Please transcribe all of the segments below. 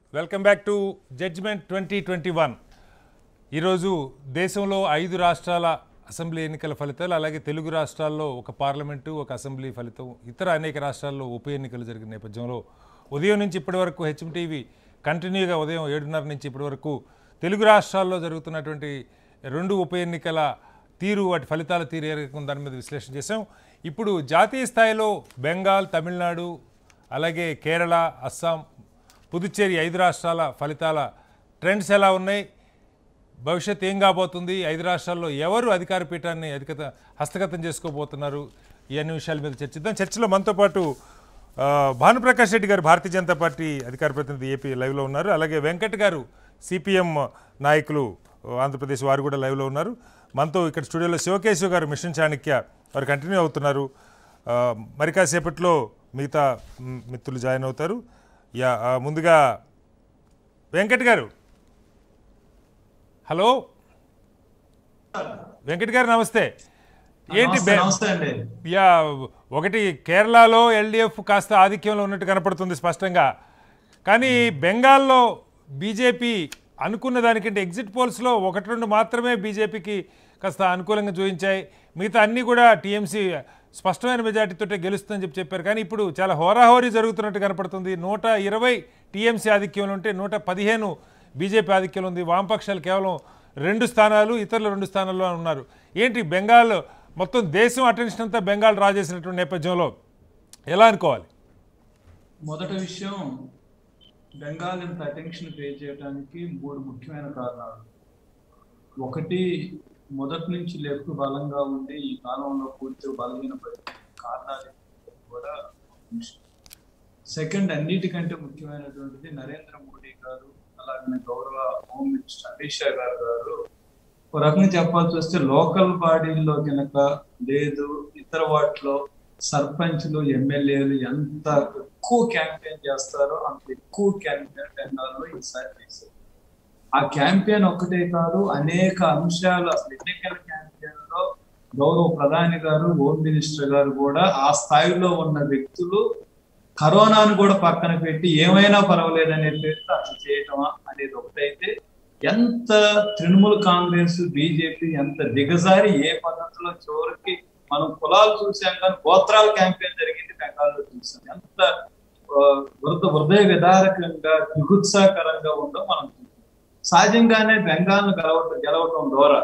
Welcome back to judgement twenty twenty one ఈరోజు దేశంలో ఐదు రాష్ట్రాల అసెంబ్లీ ఎన్నికల ఫలితాలు అలాగే తెలుగు రాష్ట్రాల్లో ఒక పార్లమెంటు ఒక అసెంబ్లీ ఫలితం ఇతర అనేక రాష్ట్రాల్లో ఉప ఎన్నికలు జరిగిన నేపథ్యంలో ఉదయం నుంచి ఇప్పటి వరకు హెచ్ఎం టీవీ కంటిన్యూగా ఉదయం ఏడున్నర నుంచి ఇప్పటి వరకు తెలుగు రాష్ట్రాల్లో జరుగుతున్నటువంటి రెండు ఉప ఎన్నికల తీరు వాటి ఫలితాల తీరు ఏ రకంగా ఉందో దాని మీద విశ్లేషణ చేశాం ఇప్పుడు జాతీయ స్థాయిలో బెంగాల్ తమిళనాడు అలాగే కేరళ అస్సాం పుదుచ్చేరి ఐదు రాష్ట్రాల ఫలితాల ట్రెండ్స్ ఎలా ఉన్నాయి భవిష్యత్ ఏం కాబోతుంది ఐదు రాష్ట్రాల్లో ఎవరు అధికార పీఠాన్ని అధికత హస్తగతం చేసుకోబోతున్నారు ఈ అన్ని విషయాల మీద చర్చిద్దాం చర్చలో మనతో పాటు ఆ, భానుప్రకాష్ రెడ్డి గారు భారతీయ జనతా పార్టీ అధికార ప్రతినిధి ఏపీ లైవ్లో ఉన్నారు అలాగే వెంకట్ గారు సిపిఎం నాయకులు ఆంధ్రప్రదేశ్ వారు కూడా లైవ్లో ఉన్నారు మనతో ఇక్కడ స్టూడియోలో శివకేశవ్ గారు మిషన్ చాణక్య వారు కంటిన్యూ అవుతున్నారు ఆ, మరి కాసేపట్లో మిగతా మ్, మిత్రులు జాయిన్ అవుతారు యా ఆ, ముందుగా వెంకట్ గారు హలో వెంకట్ గారు నమస్తే ఏంటి నమస్తే, బె- నమస్తే అండి యా ఒకటి కేరళలో ఎల్డిఎఫ్ కాస్త ఆధిక్యంలో ఉన్నట్టు కనపడుతుంది స్పష్టంగా కానీ బెంగాల్లో బీజేపీ అనుకున్న దానికంటే ఎగ్జిట్ పోల్స్లో ఒకటి రెండు మాత్రమే బీజేపీకి కాస్త అనుకూలంగా చూపించాయి మిగతా అన్నీ కూడా టీఎంసీ స్పష్టమైన మెజార్టీతోటే గెలుస్తుందని చెప్పి చెప్పారు కానీ ఇప్పుడు చాలా హోరాహోరీ జరుగుతున్నట్టు కనపడుతుంది నూట ఇరవై టీఎంసీ ఆధిక్యంలో ఉంటే నూట పదిహేను బీజేపీ ఆధిక్యంలో ఉంది వామపక్షాలు కేవలం రెండు స్థానాలు ఇతరులు రెండు స్థానాల్లో ఉన్నారు ఏంటి బెంగాల్ మొత్తం దేశం అటెన్షన్ అంతా బెంగాల్ డ్రా చేసినటువంటి నేపథ్యంలో ఎలా అనుకోవాలి మొదటి విషయం బెంగాల్ ఇంత అటెన్షన్ పే చేయడానికి మూడు ముఖ్యమైన కారణాలు ఒకటి మొదటి నుంచి లెఫ్ట్ బలంగా ఉండి ఈ కాలంలో పూర్తి బలహీనపడిన కారణాలు కూడా సెకండ్ అన్నిటికంటే ముఖ్యమైనటువంటిది నరేంద్ర మోడీ గారు అలాగే గౌరవ హోమ్ మినిస్టర్ అమిత్ షా గారు గారు ఒక రకంగా చెప్పాల్సి వస్తే లోకల్ బాడీల్లో కనుక లేదు ఇతర వాటిలో సర్పంచ్లు ఎమ్మెల్యేలు ఎంత ఎక్కువ క్యాంపెయిన్ చేస్తారో అంత ఎక్కువ క్యాంపెయిన్ బెంగాల్లో ఈసారి చేశారు ఆ క్యాంపెయిన్ ఒక్కటే కాదు అనేక అంశాలు అసలు ఎన్నికల క్యాంపెయిన్ లో గౌరవ ప్రధాని గారు హోమ్ మినిస్టర్ గారు కూడా ఆ స్థాయిలో ఉన్న వ్యక్తులు కరోనాను కూడా పక్కన పెట్టి ఏమైనా పర్వాలేదు అనే పేరుతో అట్లా చేయటమా అనేది ఒకటైతే ఎంత తృణమూల్ కాంగ్రెస్ బీజేపీ ఎంత దిగజారి ఏ పద్ధతిలో చివరికి మనం కులాలు చూసాం కానీ గోత్రాల క్యాంపెయిన్ జరిగింది బెంగాల్లో చూసాం ఎంత ఆ, వృద్ధ హృదయ విదారకంగా దిగుత్సాకరంగా ఉందో మనం చూసాం సహజంగానే బెంగాల్ను గెలవటం గెలవటం ద్వారా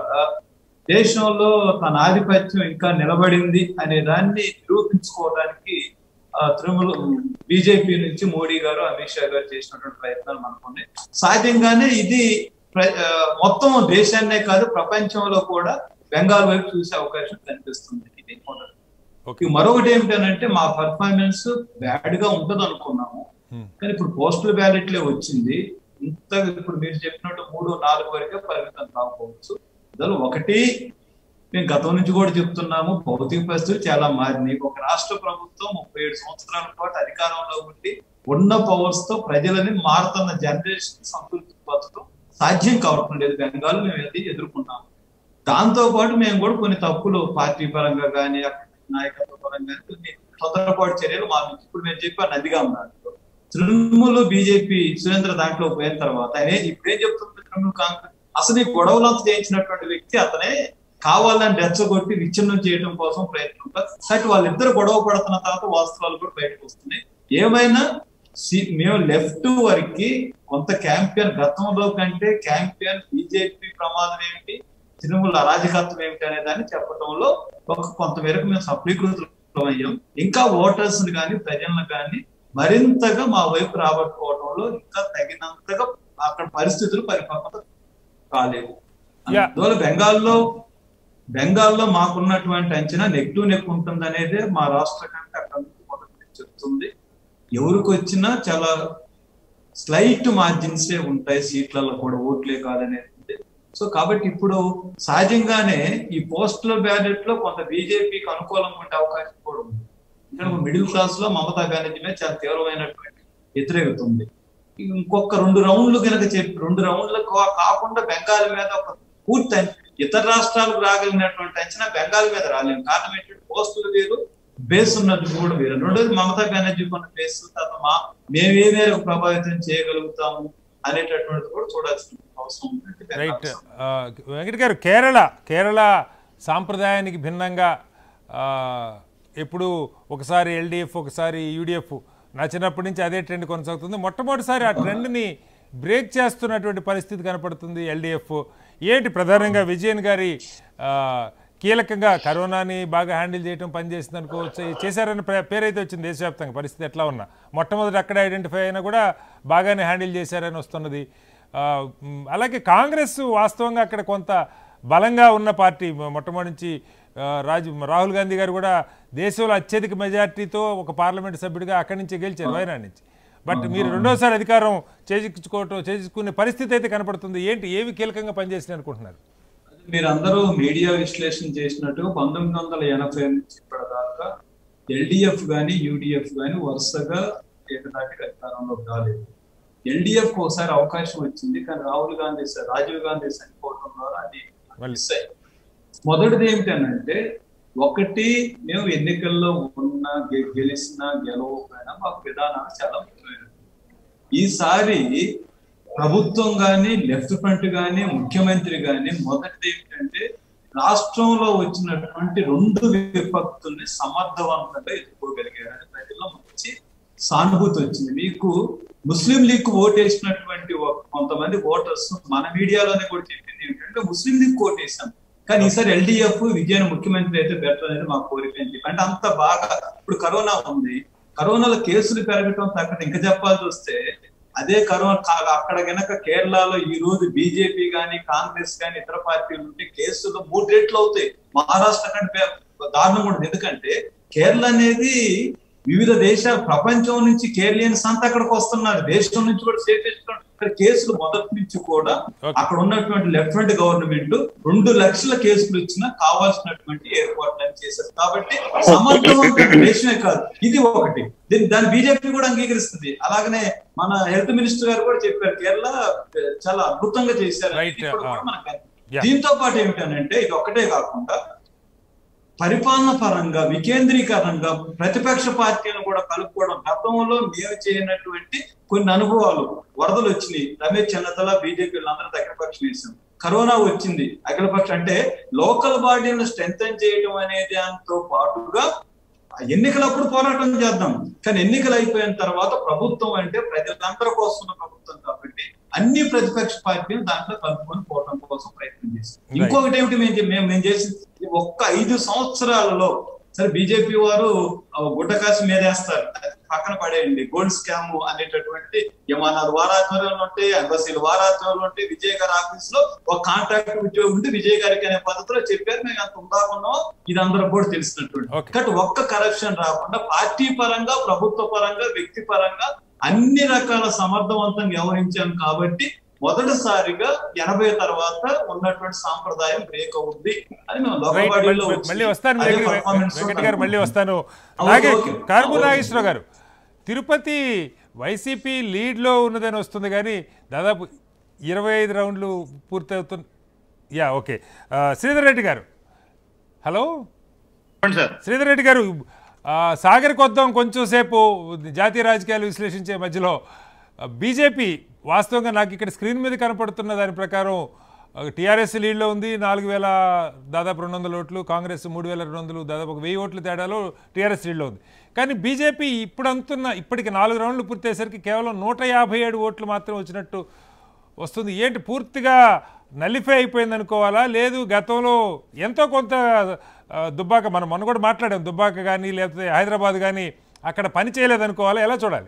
దేశంలో తన ఆధిపత్యం ఇంకా నిలబడింది అనే దాన్ని నిరూపించుకోవడానికి ఆ, తృణమూల్ బీజేపీ నుంచి మోడీ గారు అమిత్ షా గారు చేసినటువంటి ప్రయత్నాలు మనకు ఉన్నాయి సహజంగానే ఇది ప్ర- ఆ, మొత్తం దేశాన్నే కాదు ప్రపంచంలో కూడా బెంగాల్ వైపు చూసే అవకాశం కనిపిస్తుంది ఇది మొదటి ఓకే ఇక మరొకటి ఏమిటనంటే మా పర్ఫార్మెన్స్ బ్యాడ్ గా ఉంటది అనుకున్నాము Hmm. కానీ ఇప్పుడు పోస్టల్ బ్యాలెట్లే వచ్చింది ఇంత ఇప్పుడు మీరు చెప్పినట్టు మూడు నాలుగు వరకే పరిమితం కాకపోవచ్చు అందులో ఒకటి మేము గతం నుంచి కూడా చెప్తున్నాము భౌతిక పరిస్థితులు చాలా మారినాయి ఒక రాష్ట్ర ప్రభుత్వం ముప్పై ఏడు సంవత్సరాల పాటు అధికారంలో ఉండి ఉన్న పవర్స్ తో ప్రజలని మారుతున్న జనరేషన్ సంతృప్తి పరచడం సాధ్యం కావటం లేదు బెంగాల్ మేము అది ఎదుర్కొన్నాము దాంతో పాటు మేము కూడా కొన్ని తప్పులు పార్టీ పరంగా కానీ నాయకత్వ పరంగా కానీ కొన్ని తొందరపాటు చర్యలు మా నుంచి ఇప్పుడు మేము చెప్పాను నదిగా ఉన్నాడు తృణమూల్ బీజేపీ సురేంద్ర దాంట్లో పోయిన తర్వాత ఆయన ఇప్పుడు ఏం చెప్తుంది తృణమూల్ కాంగ్రెస్ అసలు ఈ గొడవలంతా చేయించినటువంటి వ్యక్తి అతనే కావాలని రెచ్చగొట్టి విచ్ఛిన్నం చేయడం కోసం ప్రయత్నం బట్ వాళ్ళిద్దరు గొడవ పడుతున్న తర్వాత వాస్తవాలు కూడా బయటకు వస్తున్నాయి ఏమైనా సి- మేము లెఫ్ట్ వరకు కొంత క్యాంపెయిన్ గతంలో కంటే క్యాంపెయిన్ బీజేపీ ప్రమాదం ఏమిటి తృణమూల అరాజకత్వం ఏమిటి అనే దాన్ని చెప్పడంలో ఒక కొంత మేరకు మేము సఫలీకృతం అయ్యాం ఇంకా ఓటర్స్ ని కానీ ప్రజలను కానీ మరింతగా మా వైపు రాబట్టుకోవడంలో ఇంకా తగినంతగా అక్కడ పరిస్థితులు పరిపక్వత కాలేదు Yeah. అందువల్ల బెంగాల్లో బెంగాల్లో మాకున్నటువంటి అంచనా నెగిటివ్ నెక్ ఉంటుంది అనేది మా రాష్ట్ర కంటే అక్కడ నుంచి మొదటి నుంచి చెప్తుంది ఎవరికి వచ్చినా చాలా స్లైట్ మార్జిన్సే ఉంటాయి సీట్లలో కూడా ఓట్లే కాదనేది ఉంది. సో కాబట్టి ఇప్పుడు సహజంగానే ఈ పోస్టల్ బ్యాలెట్ లో కొంత బీజేపీకి అనుకూలంగా ఉండే అవకాశం కూడా ఉంది ఇక్కడ మిడిల్ క్లాస్ లో మమతా బెనర్జీ మీద చాలా తీవ్రమైనటువంటి వ్యతిరేకత ఉంది ఇంకొక రెండు రౌండ్లు కనుక చెప్పి రెండు రౌండ్లు కా- కాకుండా బెంగాల్ మీద ఒక పూర్తి అంచ- ఇతర రాష్ట్రాలకు రాగలిగినటువంటి అంచనా బెంగాల్ మీద రాలేము కారణం ఏంటంటే పోస్టులు వేరు బేస్ ఉన్నది కూడా వేరే రెండోది మమతా బెనర్జీ కొన్న బేస్ తర్వాత మా మేమే మేరకు ప్రభావితం చేయగలుగుతాము అనేటటువంటిది కూడా చూడాల్సిన అవసరం ఉంది అంటే పెద్ద రైట్ అంశం. ఆ, వెంకట్ గారు కేరళ కేరళ సాంప్రదాయానికి భిన్నంగా ఆ, ఎప్పుడు ఒకసారి ఎల్డిఎఫ్ ఒకసారి యూడిఎఫ్ నా చిన్నప్పటి నుంచి అదే ట్రెండ్ కొనసాగుతుంది మొట్టమొదటిసారి ఆ ట్రెండ్ని బ్రేక్ చేస్తున్నటువంటి పరిస్థితి కనపడుతుంది ఎల్డిఎఫ్ ఏంటి ప్రధానంగా విజయన్ గారి ఆ, కీలకంగా కరోనాని బాగా హ్యాండిల్ చేయడం పనిచేసింది అనుకోవచ్చు చేశారన్న ప్ర- పేరైతే వచ్చింది దేశవ్యాప్తంగా పరిస్థితి ఎట్లా ఉన్నా మొట్టమొదటి అక్కడ ఐడెంటిఫై అయినా కూడా బాగానే హ్యాండిల్ చేశారని వస్తున్నది ఆ, మ్, అలాగే కాంగ్రెస్ వాస్తవంగా అక్కడ కొంత బలంగా ఉన్న పార్టీ మొ- మొట్టమొదటి నుంచి ఆ, రాజు రాహుల్ గాంధీ గారు కూడా దేశంలో అత్యధిక మెజార్టీతో ఒక పార్లమెంట్ సభ్యుడిగా అక్కడి నుంచి గెలిచారు వయనాడ్ నుంచి బట్ మీరు రెండోసారి అధికారం చేజిక్చుకోవటం చేజిక్కునే పరిస్థితి అయితే కనపడుతుంది ఏంటి ఏవి కీలకంగా పనిచేసినాయి అనుకుంటున్నారు మీరందరూ మీడియా విశ్లేషణ చేసినట్టు పంతొమ్మిది వందల ఎనభై నుంచి ఇప్పటిదాకా ఎల్డిఎఫ్ గాని యూడిఎఫ్ గాని వరుసగా ఏకదాటిగా అధికారంలో రాలేదు ఎల్డిఎఫ్ ఒకసారి అవకాశం వచ్చింది కానీ రాహుల్ గాంధీ సార్ రాజీవ్ గాంధీ చనిపోవడం ద్వారా అది మళ్ళీ. మిస్ అయ్యింది మొదటిది ఏమిటనంటే ఒకటి మేము ఎన్నికల్లో ఉన్న గె- గెలిచినా గెలవకపోయినా మాకు విధానాలు చాలా ముఖ్యమైనవి ఈసారి ప్రభుత్వం గాని లెఫ్ట్ ఫ్రంట్ గాని ముఖ్యమంత్రి గాని మొదటిది ఏమిటంటే రాష్ట్రంలో వచ్చినటువంటి రెండు విపత్తుల్ని సమర్థవంతంగా ఎదుర్కోగలిగారని ప్రజల్లో మంచి సానుభూతి వచ్చింది మీకు ముస్లిం లీగ్ ఓటేసినటువంటి ఒక- కొంతమంది ఓటర్స్ మన మీడియాలోనే కూడా చెప్పింది ఏంటంటే ముస్లిం లీగ్ ఓటేసాం కానీ ఈసారి ఎల్డిఎఫ్ విజయన్ ముఖ్యమంత్రి అయితే బెటర్ అనేది మా కోరిక అని చెప్పి అంటే అంత బాగా ఇప్పుడు కరోనా ఉంది కరోనాలో కేసులు పెరగటం తగ్గట్టు ఇంకా చెప్పాల్సి వస్తే అదే కరోనా కా- అక్కడ గనక కేరళలో ఈ రోజు బీజేపీ గాని కాంగ్రెస్ గాని ఇతర పార్టీలు ఉంటే కేసులు మూడు రెట్లు అవుతాయి మహారాష్ట్ర కంటే పే- దారుణం కూడా ఎందుకంటే కేరళ అనేది వివిధ దేశాల ప్రపంచం నుంచి కేరళియన్స్ అంతా అక్కడికి వస్తున్నారు దేశం నుంచి కూడా సేఫ్ ఇక్కడ కేసులు మొదటి నుంచి కూడా Okay. అక్కడ ఉన్నటువంటి లెఫ్ట్ గవర్నమెంట్ రెండు లక్షల కేసులు ఇచ్చినా కావాల్సినటువంటి ఏర్పాట్లను చేశారు కాబట్టి సమర్థవంతమైన దేశమే కాదు ఇది ఒకటి దీన్ని దాన్ని బీజేపీ కూడా అంగీకరిస్తుంది అలాగనే మన హెల్త్ మినిస్టర్ గారు కూడా చెప్పారు కేరళ ఆ, చాలా అద్భుతంగా చేశారు Right, ఇది కూడా uh, మనకు అర్థం. yeah. దీంతో పాటు ఏమిటనంటే ఇది ఒక్కటే కాకుండా పరిపాలన పరంగా వికేంద్రీకరణంగా ప్రతిపక్ష పార్టీలను కూడా కలుపుకోవడం గతంలో మేము చేయనటువంటి కొన్ని అనుభవాలు వరదలు వచ్చినాయి రమేష్ చెన్నతల బీజేపీ అందరూ అఖిలపక్షం వేసాం కరోనా వచ్చింది అఖిలపక్ష అంటే లోకల్ బాడీలను స్ట్రెంగ్ చేయడం అనే దాంతో పాటుగా ఎన్నికలప్పుడు పోరాటం చేద్దాం కానీ ఎన్నికలు అయిపోయిన తర్వాత ప్రభుత్వం అంటే ప్రజలందరి కోసం ఉన్న ప్రభుత్వం కాబట్టి అన్ని ప్రతిపక్ష పార్టీలు దాంట్లో కలుపుకొని పోవడం కోసం ప్రయత్నం చేస్తాం Right. ఇంకొకటి ఏమిటి మేము చే- మేము మేము చేసి ఒక్క ఐదు సంవత్సరాలలో సరే బీజేపీ వారు ఆ, గుడ్డకాసి మీదేస్తారు పక్కన పడేయండి గోల్డ్ స్కామ్ అనేటటువంటి విమానాలు వారాధ్వర్యంలో ఉంటాయి ఎంబసీలు వారాధ్వర్యంలో ఉంటాయి విజయ్ గారి ఆఫీస్ లో ఒక కాంట్రాక్ట్ ఉద్యోగం ఉంటే విజయ్ గారికి అనే పద్ధతిలో చెప్పారు మేము అంత ఉందాకున్నాం ఇది అందరూ కూడా తెలిసినటువంటి Okay. కాబట్టి ఒక్క కరప్షన్ రాకుండా పార్టీ పరంగా ప్రభుత్వ పరంగా వ్యక్తి పరంగా అన్ని రకాల సమర్థవంతంగా వ్యవహరించాం కాబట్టి మొదటిసారిగా ఎనభై తర్వాత ఉన్నటువంటి సాంప్రదాయం బ్రేక్ అవుద్ది అని మేము రైట్ లోకబాడీలో మళ్ళీ- మళ్ళీ వస్తాను మీ అదే దగ్గరికి. performance వెంకట్ గారు మళ్ళీ ఉంటుంది. వస్తాను ఓకే, అలాగే ఓకే. కార్మూర్ ఓకే. నాగేశ్వరరావు గారు తిరుపతి వైసీపీ లీడ్లో ఉన్నదని వస్తుంది కానీ దాదాపు ఇరవై ఐదు రౌండ్లు పూర్తవుతుంది యా ఓకే ఆ, శ్రీధర్ రెడ్డి గారు హలో చెప్పండి సార్ శ్రీధర్ రెడ్డి గారు ఆ, సాగర్ కొద్దాం కొంచెం సేపు జాతీయ రాజకీయాలు విశ్లేషించే మధ్యలో ఆ, బీజేపీ వాస్తవంగా నాకు ఇక్కడ స్క్రీన్ మీద కనపడుతున్న దాని ప్రకారం టీఆర్ఎస్ లీడ్లో ఉంది నాలుగు వేల దాదాపు రెండు వందల ఓట్లు కాంగ్రెస్ మూడు వేల రెండు వందలు దాదాపు ఒక వెయ్యి ఓట్ల తేడాలో టీఆర్ఎస్ లీడ్లో ఉంది కానీ బీజేపీ ఇప్పుడు అంతున్న ఇప్పటికి నాలుగు రౌండ్లు పూర్తయ్యేసరికి కేవలం నూట యాభై ఏడు ఓట్లు మాత్రం వచ్చినట్టు వస్తుంది ఏంటి పూర్తిగా నలిఫై అయిపోయింది అనుకోవాలా లేదు గతంలో ఎంతో కొంత ఆ, దుబ్బాక మనం మొన్న కూడా మాట్లాడాం దుబ్బాక కానీ లేకపోతే హైదరాబాద్ కానీ అక్కడ పని చేయలేదనుకోవాలా ఎలా చూడాలి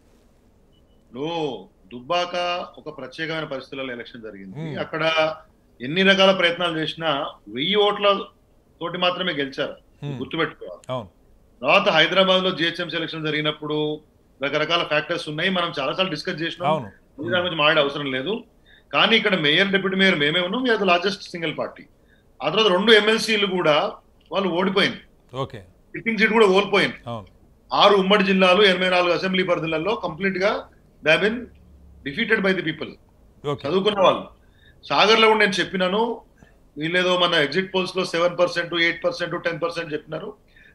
నువ్వు దుబ్బాక ఒక ప్రత్యేకమైన పరిస్థితులలో ఎలక్షన్ జరిగింది Hmm. అక్కడ ఎన్ని రకాల ప్రయత్నాలు చేసినా వెయ్యి ఓట్ల తోటి మాత్రమే గెలిచారు Hmm. గుర్తుపెట్టుకోవాలి అవును తర్వాత హైదరాబాద్ లో జిహెచ్ఎం సెలక్షన్ జరిగినప్పుడు రకరకాల ఫ్యాక్టర్స్ ఉన్నాయి మనం చాలాసార్లు డిస్కస్ చేసినాం అవును ఈ దాని గురించి మాట్లాడే అవసరం లేదు కానీ ఇక్కడ మేయర్ డిప్యూటీ మేయర్ మేమే ఉన్నాం we are the largest single party ఆ తర్వాత రెండు ఎమ్మెల్సీలు కూడా వాళ్ళు ఓడిపోయింది ఓకే సిట్టింగ్ సీట్ కూడా ఓడిపోయింది అవును ఆరు ఉమ్మడి జిల్లాలు ఎనభై నాలుగు అసెంబ్లీ పరిధులలో కంప్లీట్ గా they been defeated by the people okay చదువుకున్న వాళ్ళు సాగర్ లో కూడా నేను చెప్పినాను వీళ్ళేదో మన ఎగ్జిట్ పోల్స్ లో seven percent eight percent ten percent చెప్పినారు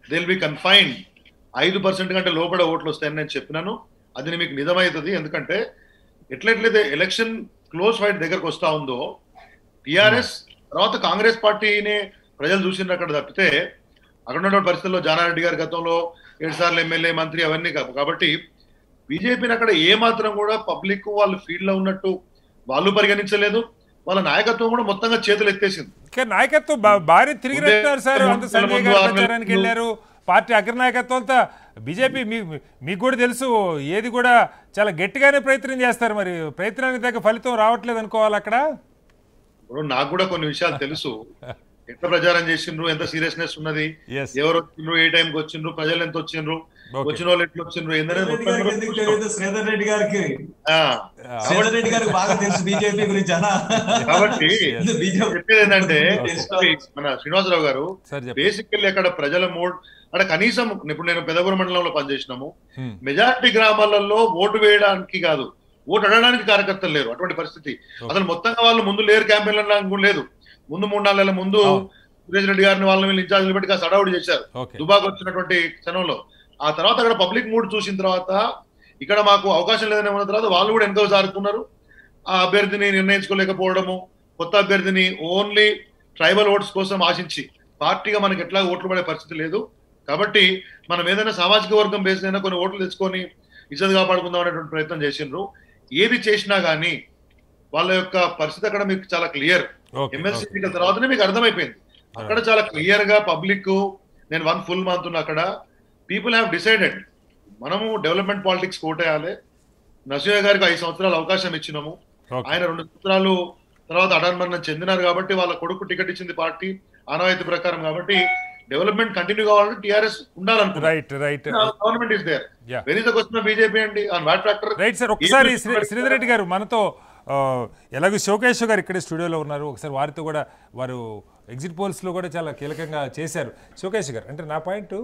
దే విల్ బి కన్ఫైన్డ్ ఐదు పర్సెంట్ కంటే లోపల ఓట్లు వస్తాయని నేను చెప్పినాను అది మీకు నిజమవుతుంది ఎందుకంటే ఎట్లెట్లయితే ఎలక్షన్ క్లోజ్ ఫైట్ దగ్గరకు వస్తా ఉందో టిఆర్ఎస్ తర్వాత కాంగ్రెస్ పార్టీని ప్రజలు చూసిండ్రు అక్కడ తప్పితే అక్కడ ఉన్న పరిస్థితుల్లో జానారెడ్డి గారి గతంలో ఏడు సార్లు ఎమ్మెల్యే మంత్రి అవన్నీ కాదు కాబట్టి బీజేపీని అక్కడ ఏ మాత్రం కూడా పబ్లిక్ వాళ్ళు ఫీల్డ్ లో ఉన్నట్టు వాళ్ళు పరిగణించలేదు వాళ్ళ నాయకత్వం కూడా మొత్తంగా చేతులు ఎత్తేసింది ఇంకా నాయకత్వం బా- భారీ తిరిగినట్టున్నారు సార్ ముందే అంత సంజయ్ ముందు గారు ఆరు నెలల ప్రచారానికి ముందు- వెళ్ళారు పార్టీ అగ్రనాయకత్వం అంతా బీజేపీ మీ మీకు కూడా తెలుసు ఏది కూడా చాలా గట్టిగానే ప్రయత్నం చేస్తారు మరి ప్రయత్నానికి తగ్గ ఫలితం రావట్లేదు అనుకోవాలి అక్కడ ఇప్పుడు నాకు కూడా కొన్ని విషయాలు తెలుసు ఎంత ప్రచారం చేసిండ్రు ఎంత సీరియస్నెస్ ఉన్నది Yes. ఎవరు వచ్చిండ్రు ఏ టైంకి వచ్చిండ్రు ప్రజలు ఎంత వచ్చిండ్రు Okay. వచ్చిన వాళ్ళు ఎట్లా వచ్చిండ్రు ఏందనేది రెడ్డి మొత్తం గారికి కూడా ఎందుకు చూస్తాం. తెలియదు శ్రీధర్ రెడ్డి గారికి ఆ, శ్రీధర్ రెడ్డి గారికి బాగా తెలుసు బీజేపీ గురించి అనా కాబట్టి బీజేపీ చెప్పేది ఏంటంటే Okay. మన శ్రీనివాసరావు గారు సార్ చెప్పండి బేసికల్లీ అక్కడ ప్రజల మోడ్ అక్కడ కనీసం ఇప్పుడు నేను పెదపురం మండలంలో పనిచేసినాము Hmm. మెజారిటీ గ్రామాలలో ఓటు వేయడానికి కాదు ఓటు అడగడానికి కార్యకర్తలు లేరు అటువంటి పరిస్థితి అసలు మొత్తంగా వాళ్ళు ముందు లేరు క్యాంపెయిన్ కూడా లేదు ముందు మూడు నాలుగు నెలల ముందు అవును. సురేష్ రెడ్డి గారిని వాళ్ళని వీళ్ళు ఇన్ఛార్జ్లు పెట్టి కాస్త అడవుడు చేశారు ఓకే దుబాక్ వచ్చినటువంటి క్షణంలో ఆ తర్వాత అక్కడ పబ్లిక్ మూడ్ చూసిన తర్వాత ఇక్కడ మాకు అవకాశం లేదని ఉన్న తర్వాత వాళ్ళు కూడా ఎంతో జారుకున్నారు ఆ అభ్యర్థిని నిర్ణయించుకోలేకపోవడము కొత్త అభ్యర్థిని ఓన్లీ ట్రైబల్ ఓట్స్ కోసం ఆశించి పార్టీగా మనకి ఎట్లా ఓట్లు పడే పరిస్థితి లేదు కాబట్టి మనం ఏదైనా సామాజిక వర్గం బేస్ అయినా కొన్ని ఓట్లు తెచ్చుకొని ఇజ్జత్ కాపాడుకుందాం అనేటువంటి ప్రయత్నం చేసిండ్రు ఏది చేసినా గానీ వాళ్ళ యొక్క పరిస్థితి అక్కడ మీకు చాలా క్లియర్ ఓకే ఎమ్మెల్సీ ఎన్నికల తర్వాతనే మీకు అర్థమైపోయింది అక్కడ చాలా క్లియర్ గా పబ్లిక్ నేను వన్ ఫుల్ మంత్ ఉన్నా అక్కడ పీపుల్ హ్యావ్ డిసైడెడ్ మనము డెవలప్మెంట్ పాలిటిక్స్ కోటేయాలి నరసింహ గారికి ఐదు సంవత్సరాలు అవకాశం ఇచ్చినాము ఓకే ఆయన రెండు సంవత్సరాలు తర్వాత అడాన్మరణం చెందినారు కాబట్టి వాళ్ళ కొడుకు టికెట్ ఇచ్చింది పార్టీ ఆనవాయితీ ప్రకారం కాబట్టి డెవలప్మెంట్ కంటిన్యూ కావాలంటే టిఆర్ఎస్ ఉండాలనుకుంటున్నారు right right government is there Yeah. Very the question BJP అండి on what factor right sir ఒకసారి శ్రీ శ్రీధర్ రెడ్డి గారు మనతో ఆ, ఎలాగో శోకేష్ గారు ఇక్కడే స్టూడియోలో ఉన్నారు ఒకసారి వారితో కూడా వారు ఎగ్జిట్ పోల్స్లో కూడా చాలా కీలకంగా చేశారు శోకేష్ గారు అంటే నా పాయింట్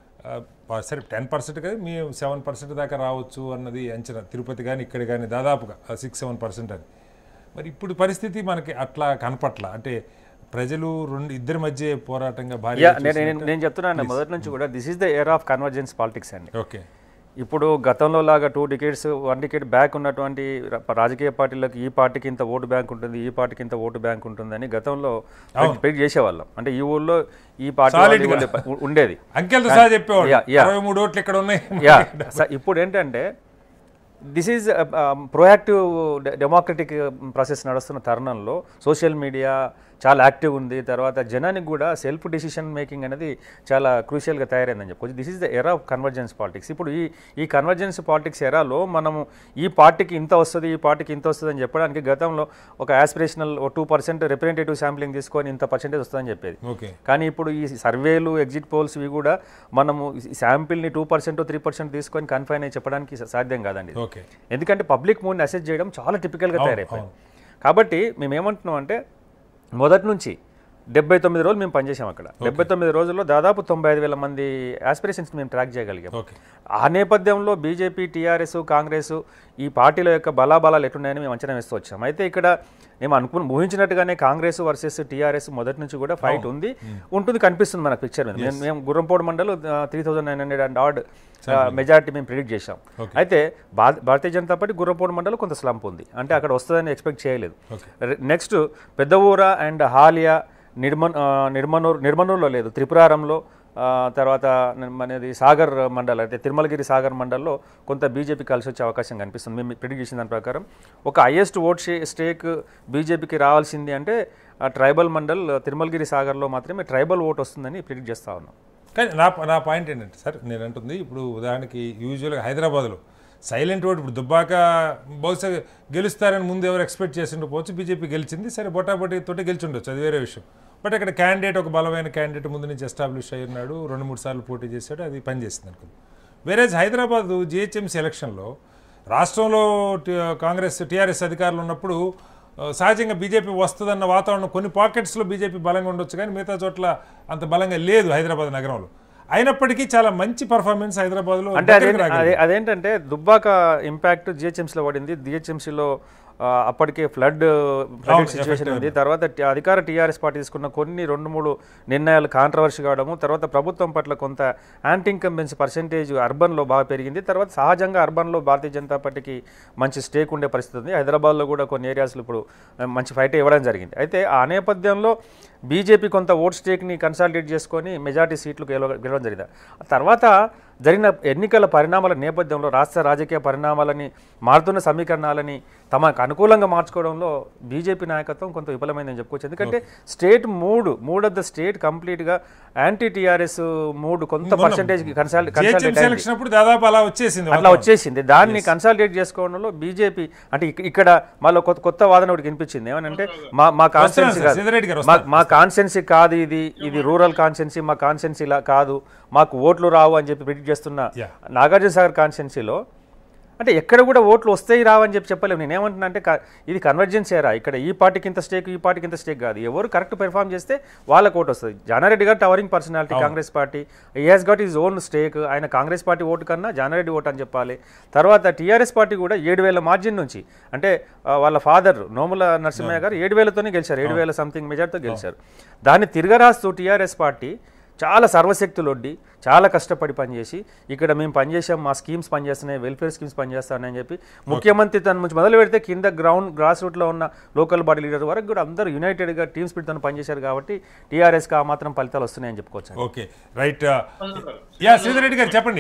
ఆ, సరే టెన్ పర్సెంట్ కదా మీ సెవెన్ పర్సెంట్ దాకా రావచ్చు అన్నది అంచనా తిరుపతి కానీ ఇక్కడ కానీ దాదాపుగా సిక్స్ సెవెన్ పర్సెంట్ అని మరి ఇప్పుడు పరిస్థితి మనకి అట్లా కనపట్ల అంటే ప్రజలు రెండు ఇద్దరి మధ్య పోరాటంగా భారీ యా నేను నేను- నేను చెప్తున్నాను మొదటి నుంచి కూడా this is the air of convergence politics అండి ఓకే ఇప్పుడు గతంలో లాగా two tickets one ticket back ఉన్నటువంటి రా- రాజకీయ పార్టీలకు ఈ పార్టీకి ఇంత ఓటు బ్యాంక్ ఉంటుంది ఈ పార్టీకి ఇంత ఓటు బ్యాంక్ ఉంటుందని గతంలో పెట్టి చేసేవాళ్ళం అంటే ఈ ఊళ్ళో ఈ పార్టీ Solid వాళ్ళు గా. ఉండే- ఉండేది అంకెలతో సహా చెప్పేవాడు యా, యా. అరవై మూడు ఓట్లు ఇక్కడ ఉన్నాయి యా స- ఇప్పుడు ఏంటంటే this is proactive democratic process నడుస్తున్న తరుణంలో సోషల్ మీడియా చాలా యాక్టివ్ ఉంది తర్వాత జనానికి కూడా సెల్ఫ్ డిసిషన్ మేకింగ్ అనేది చాలా క్రూషియల్గా తయారైందని చెప్పొచ్చు this is the era of convergence politics ఇప్పుడు ఈ ఈ కన్వర్జెన్స్ పాలిటిక్స్ ఎరాలో మనము ఈ పార్టీకి ఇంత వస్తుంది ఈ పార్టీకి ఇంత వస్తుంది అని చెప్పడానికి గతంలో ఒక ఆస్పిరేషనల్ ఓ టూ పర్సెంట్ రిప్రజెంటేటివ్ శాంప్లింగ్ తీసుకొని ఇంత పర్సెంటేజ్ వస్తుందని చెప్పేది ఓకే కానీ ఇప్పుడు ఈ సర్వేలు ఎగ్జిట్ పోల్స్ ఇవి కూడా మనము శాంపిల్ని టూ పర్సెంట్ త్రీ పర్సెంట్ తీసుకొని కన్ఫైన్ అయ్యి చెప్పడానికి సా- సాధ్యం కాదండి ఇది. ఓకే ఎందుకంటే పబ్లిక్ మూడ్ని అసెస్ చేయడం చాలా టిపికల్గా తయారైపోయింది కాబట్టి మేము ఏమంటున్నాం అంటే మొదటి నుంచి డెబ్బై తొమ్మిది రోజులు మేము పనిచేసాం అక్కడ డెబ్బై తొమ్మిది రోజుల్లో దాదాపు తొంభై ఐదు వేల మంది ఆస్పిరేషన్స్ మేము ట్రాక్ చేయగలిగాం ఓకే ఆ నేపథ్యంలో బీజేపీ టీఆర్ఎస్ కాంగ్రెస్ ఈ పార్టీల యొక్క బలాబలాలు ఎట్టున్నాయని మేము అంచనా వేస్తూ వచ్చాం అయితే ఇక్కడ మేము అనుకుని ఊహించినట్టుగానే కాంగ్రెస్ వర్సెస్ టీఆర్ఎస్ మొదటి నుంచి కూడా ఫైట్ ఉంది ఉంటుంది కనిపిస్తుంది మన పిక్చర్ మీద మేము- మేము గుర్రంపోడు మండలు three thousand nine hundred and odd majority మేము ప్రిడిక్ట్ చేశాం అయితే భా- భారతీయ జనతా పార్టీ గుర్రంపోడు మండలం కొంత స్లంప్ ఉంది అంటే అక్కడ వస్తుందని ఎక్స్పెక్ట్ చేయలేదు నెక్స్ట్ పెద్ద ఊర అండ్ హాలియా నిర్మన్ ఆ, నిర్మనూర్ నిర్మనూరులో లేదు త్రిపురారంలో ఆ, తర్వాత మనది సాగర్ మండల్ అయితే తిరుమలగిరి సాగర్ మండల్లో కొంత బీజేపీ కలిసి వచ్చే అవకాశం కనిపిస్తుంది మేము ప్రిడిక్ట్ చేసిన దాని ప్రకారం ఒక హైయెస్ట్ ఓట్ స్టేక్ బీజేపీకి రావాల్సింది అంటే ఆ ట్రైబల్ మండల్ తిరుమలగిరి సాగర్లో మాత్రమే ట్రైబల్ ఓట్ వస్తుందని ప్రిడిక్ట్ చేస్తా ఉన్నాం కానీ నా నా పాయింట్ ఏంటంటే సార్ నేను అంటుంది ఇప్పుడు ఉదాహరణకి యూజువల్గా హైదరాబాద్లో సైలెంట్ ఓటు ఇప్పుడు దుబ్బాక బహుశా గెలుస్తారని ముందు ఎవరు ఎక్స్పెక్ట్ చేసి ఉండకపోవచ్చు బీజేపీ గెలిచింది సరే బొటాబొటి తోటి గెలిచి ఉండొచ్చు అది వేరే విషయం బట్ అక్కడ క్యాండిడేట్ ఒక బలమైన క్యాండిడేట్ ముందు నుంచి ఎస్టాబ్లిష్ అయి ఉన్నాడు రెండు మూడు సార్లు పోటీ చేశాడు అది పనిచేసింది అనుకుంది వేరేజ్ హైదరాబాద్ జిహెచ్ఎంసీ ఎలక్షన్లో రాష్ట్రంలో టి- కాంగ్రెస్ టీఆర్ఎస్ అధికారులు ఉన్నప్పుడు ఆ, సహజంగా బీజేపీ వస్తుందన్న వాతావరణం కొన్ని పాకెట్స్లో బీజేపీ బలంగా ఉండొచ్చు కానీ మిగతా చోట్ల అంత బలంగా లేదు హైదరాబాద్ నగరంలో అయినప్పటికీ చాలా మంచి పర్ఫార్మెన్స్ హైదరాబాద్లో అంటే అదే దగ్గరికి రాగలిగింది. అదే అదేంటంటే దుబ్బాక ఇంపాక్ట్ జిహెచ్ఎంసీలో పడింది జిహెచ్ఎంసీలో ఆ, అప్పటికే ఫ్లడ్ అవును, సిచ్యువేషన్ effect ఉంది తర్వాత టి- అధికార టీఆర్ఎస్ పార్టీ తీసుకున్న కొన్ని రెండు మూడు నిర్ణయాలు కాంట్రవర్సీ కావడము తర్వాత ప్రభుత్వం పట్ల కొంత యాంటీ ఇన్కంబెన్సీ పర్సెంటేజ్ అర్బన్లో బాగా పెరిగింది తర్వాత సహజంగా అర్బన్లో భారతీయ జనతా పార్టీకి మంచి స్టేక్ ఉండే పరిస్థితి ఉంది హైదరాబాద్లో కూడా కొన్ని ఏరియాస్లో ఇప్పుడు ఆ, మంచి ఫైట్ ఇవ్వడం జరిగింది అయితే ఆ నేపథ్యంలో బీజేపీ కొంత ఓట్ స్టేక్ని కన్సాలిడేట్ చేసుకొని మెజార్టీ సీట్లు గెలవ గెలవడం జరిగింది ఆ తర్వాత జరిగిన ఎన్నికల పరిణామాల నేపథ్యంలో రాష్ట్ర రాజకీయ పరిణామాలని మారుతున్న సమీకరణాలని తమకు అనుకూలంగా మార్చుకోవడంలో బీజేపీ నాయకత్వం కొంత విఫలమైందని చెప్పుకోవచ్చు ఎందుకంటే స్టేట్ మూడు మూడ్ ఆఫ్ ద స్టేట్ కంప్లీట్గా యాంటీ టీఆర్ఎస్ మూడు కొంత పర్సెంటేజ్ కన్సాలి జిహెచ్ఎంసీ కన్సాలిడేట్ ఎలక్షన్ అప్పుడు దాదాపు అలా వచ్చేసింది అట్లా వచ్చేసింది దాన్ని కన్సాలిడేట్ చేసుకోవడంలో బీజేపీ అంటే ఇక్- ఇక్కడ మళ్ళీ కొత్త కొత్త వాదన ఒకటి వినిపించింది ఏమనంటే మా మా కాన్స్టిట్యున్సీ సార్, కాదు సిద్ధారెడ్డి గారు మా మా కాన్స్టెన్సీ కాదు ఇది ఇది రూరల్ కాన్స్టెన్సీ మా కాన్స్టెన్సీ ఇలా కాదు మాకు ఓట్లు రావు అని చెప్పి ప్రిడిక్ట్ చేస్తున్న Yeah. నాగార్జున సాగర్ కాన్స్టెన్సీలో అంటే ఎక్కడ కూడా ఓట్లు వస్తాయి రావని చెప్పి చెప్పలేము నేను ఏమంటున్నా అంటే క- ఇది కన్వర్జెన్స్ ఏరా ఇక్కడ ఈ పార్టీకి ఇంత స్టేక్ ఈ పార్టీకి ఇంత స్టేక్ కాదు ఎవరు కరెక్ట్ పెర్ఫామ్ చేస్తే వాళ్ళకి ఓటు వస్తుంది జానారెడ్డి గారు towering personality Congress party he has got his own stake ఆయన కాంగ్రెస్ పార్టీ ఓటు కన్నా జానారెడ్డి ఓటు అని చెప్పాలి తర్వాత టీఆర్ఎస్ పార్టీ కూడా ఏడు వేల మార్జిన్ నుంచి అంటే ఆ, వాళ్ళ ఫాదర్ నోముల నరసింహయ్య గారు ఏడు వేలతోనే గెలిచారు ఏడు వేల సంథింగ్ మెజార్టీతో గెలిచారు దాన్ని తిరగరాస్తూ టీఆర్ఎస్ పార్టీ చాలా సర్వశక్తులు ఒడ్డి చాలా కష్టపడి పనిచేసి ఇక్కడ మేము పనిచేసాం మా స్కీమ్స్ పనిచేస్తున్నాయి వెల్ఫేర్ స్కీమ్స్ పనిచేస్తానని చెప్పి ముఖ్యమంత్రి తన నుంచి మొదలు పెడితే కింద గ్రౌండ్ గ్రాస్ రూట్లో ఉన్న లోకల్ బాడీ లీడర్ వరకు కూడా అందరూ యునైటెడ్గా టీమ్ స్పిరిట్తో పనిచేశారు కాబట్టి టీఆర్ఎస్కి ఆ మాత్రం ఫలితాలు వస్తున్నాయని చెప్పుకోవచ్చు ఓకే రైట్ యా శ్రీధర్ గారు చెప్పండి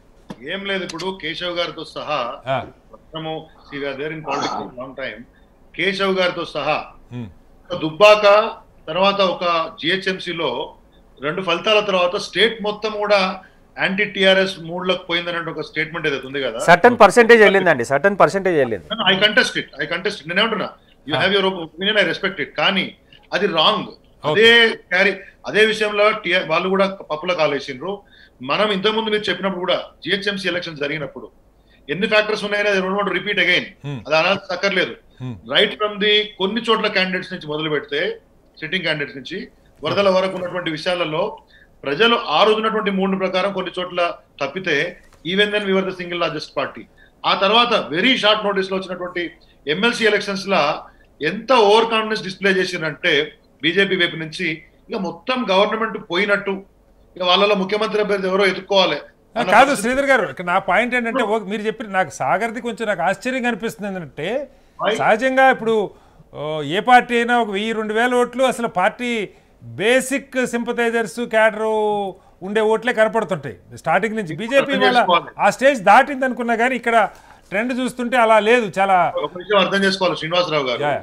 ఏం లేదు ఇప్పుడు కేశవ్ గారితో సహా ఆ, మనము there in politics long time Keshav గారితో సహా ఉమ్, ఒక దుబ్బాక తర్వాత ఒక GHMC లో రెండు ఫలితాల తర్వాత స్టేట్ మొత్తం కూడా యాంటీ టిఆర్ఎస్ మూడ్లోకి పోయిందనే ఒక స్టేట్మెంట్ ఏదైతే ఉంది కదా సర్టన్ పర్సెంటేజ్ వెళ్ళింది సర్టన్ పర్సెంటేజ్ వెళ్ళింది I contest it I contest నేను ఏమంటున్నా you have your opinion I respect it కానీ అది రాంగ్ అదే క్యారీ అదే విషయంలో TR వాళ్ళు కూడా పప్పుల కాలేసిండ్రు మనం ఇంతకుముందు మీరు చెప్పినప్పుడు కూడా జిహెచ్ఎంసీ ఎలక్షన్ జరిగినప్పుడు ఎన్ని ఫ్యాక్టర్స్ ఉన్నాయని అది రెండు రిపీట్ అగైన్ Hmm. అది అనాల్సి అక్కర్లేదు Hmm. రైట్ ఫ్రమ్ ది కొన్ని చోట్ల క్యాండిడేట్స్ నుంచి మొదలు పెడితే సిట్టింగ్ క్యాండిడేట్స్ నుంచి వరదల వరకు ఉన్నటువంటి విషయాలలో ప్రజలు ఆ రోజు ఉన్నటువంటి మూడు ప్రకారం కొన్ని చోట్ల తప్పితే even then whether the single largest party ఆ తర్వాత వెరీ షార్ట్ నోటీస్ లో వచ్చినటువంటి ఎమ్మెల్సీ ఎలక్షన్స్ లా ఎంత ఓవర్ కాన్ఫిడెన్స్ డిస్ప్లే చేసిందంటే బీజేపీ వైపు నుంచి ఇక మొత్తం గవర్నమెంట్ పోయినట్టు ఇక వాళ్ళలో ముఖ్యమంత్రి అభ్యర్థి ఎవరో ఎత్తుకోవాలి ఆ, కాదు శ్రీధర్ గారు ఇక్కడ నా పాయింట్ ఏంటంటే ఓ- మీరు చెప్పిన నాకు సాగర్ది కొంచెం నాకు ఆశ్చర్యంగా అనిపిస్తుంది ఏంటంటే సహజంగా ఇప్పుడు ఓ, ఏ పార్టీ అయినా ఒక వెయ్యి రెండు వేల ఓట్లు అసలు పార్టీ బేసిక్ సింపథైజర్స్ క్యాడరు ఉండే ఓట్లే కనపడుతుంటాయి స్టార్టింగ్ నుంచి బీజేపీ అర్థం వాళ్ళ చేసుకోవాలి. ఆ స్టేజ్ దాటింది అనుకున్నా కానీ ఇక్కడ ట్రెండ్ చూస్తుంటే అలా లేదు చాలా ఒక విషయం అర్థం చేసుకోవాలి శ్రీనివాసరావు గారు యా,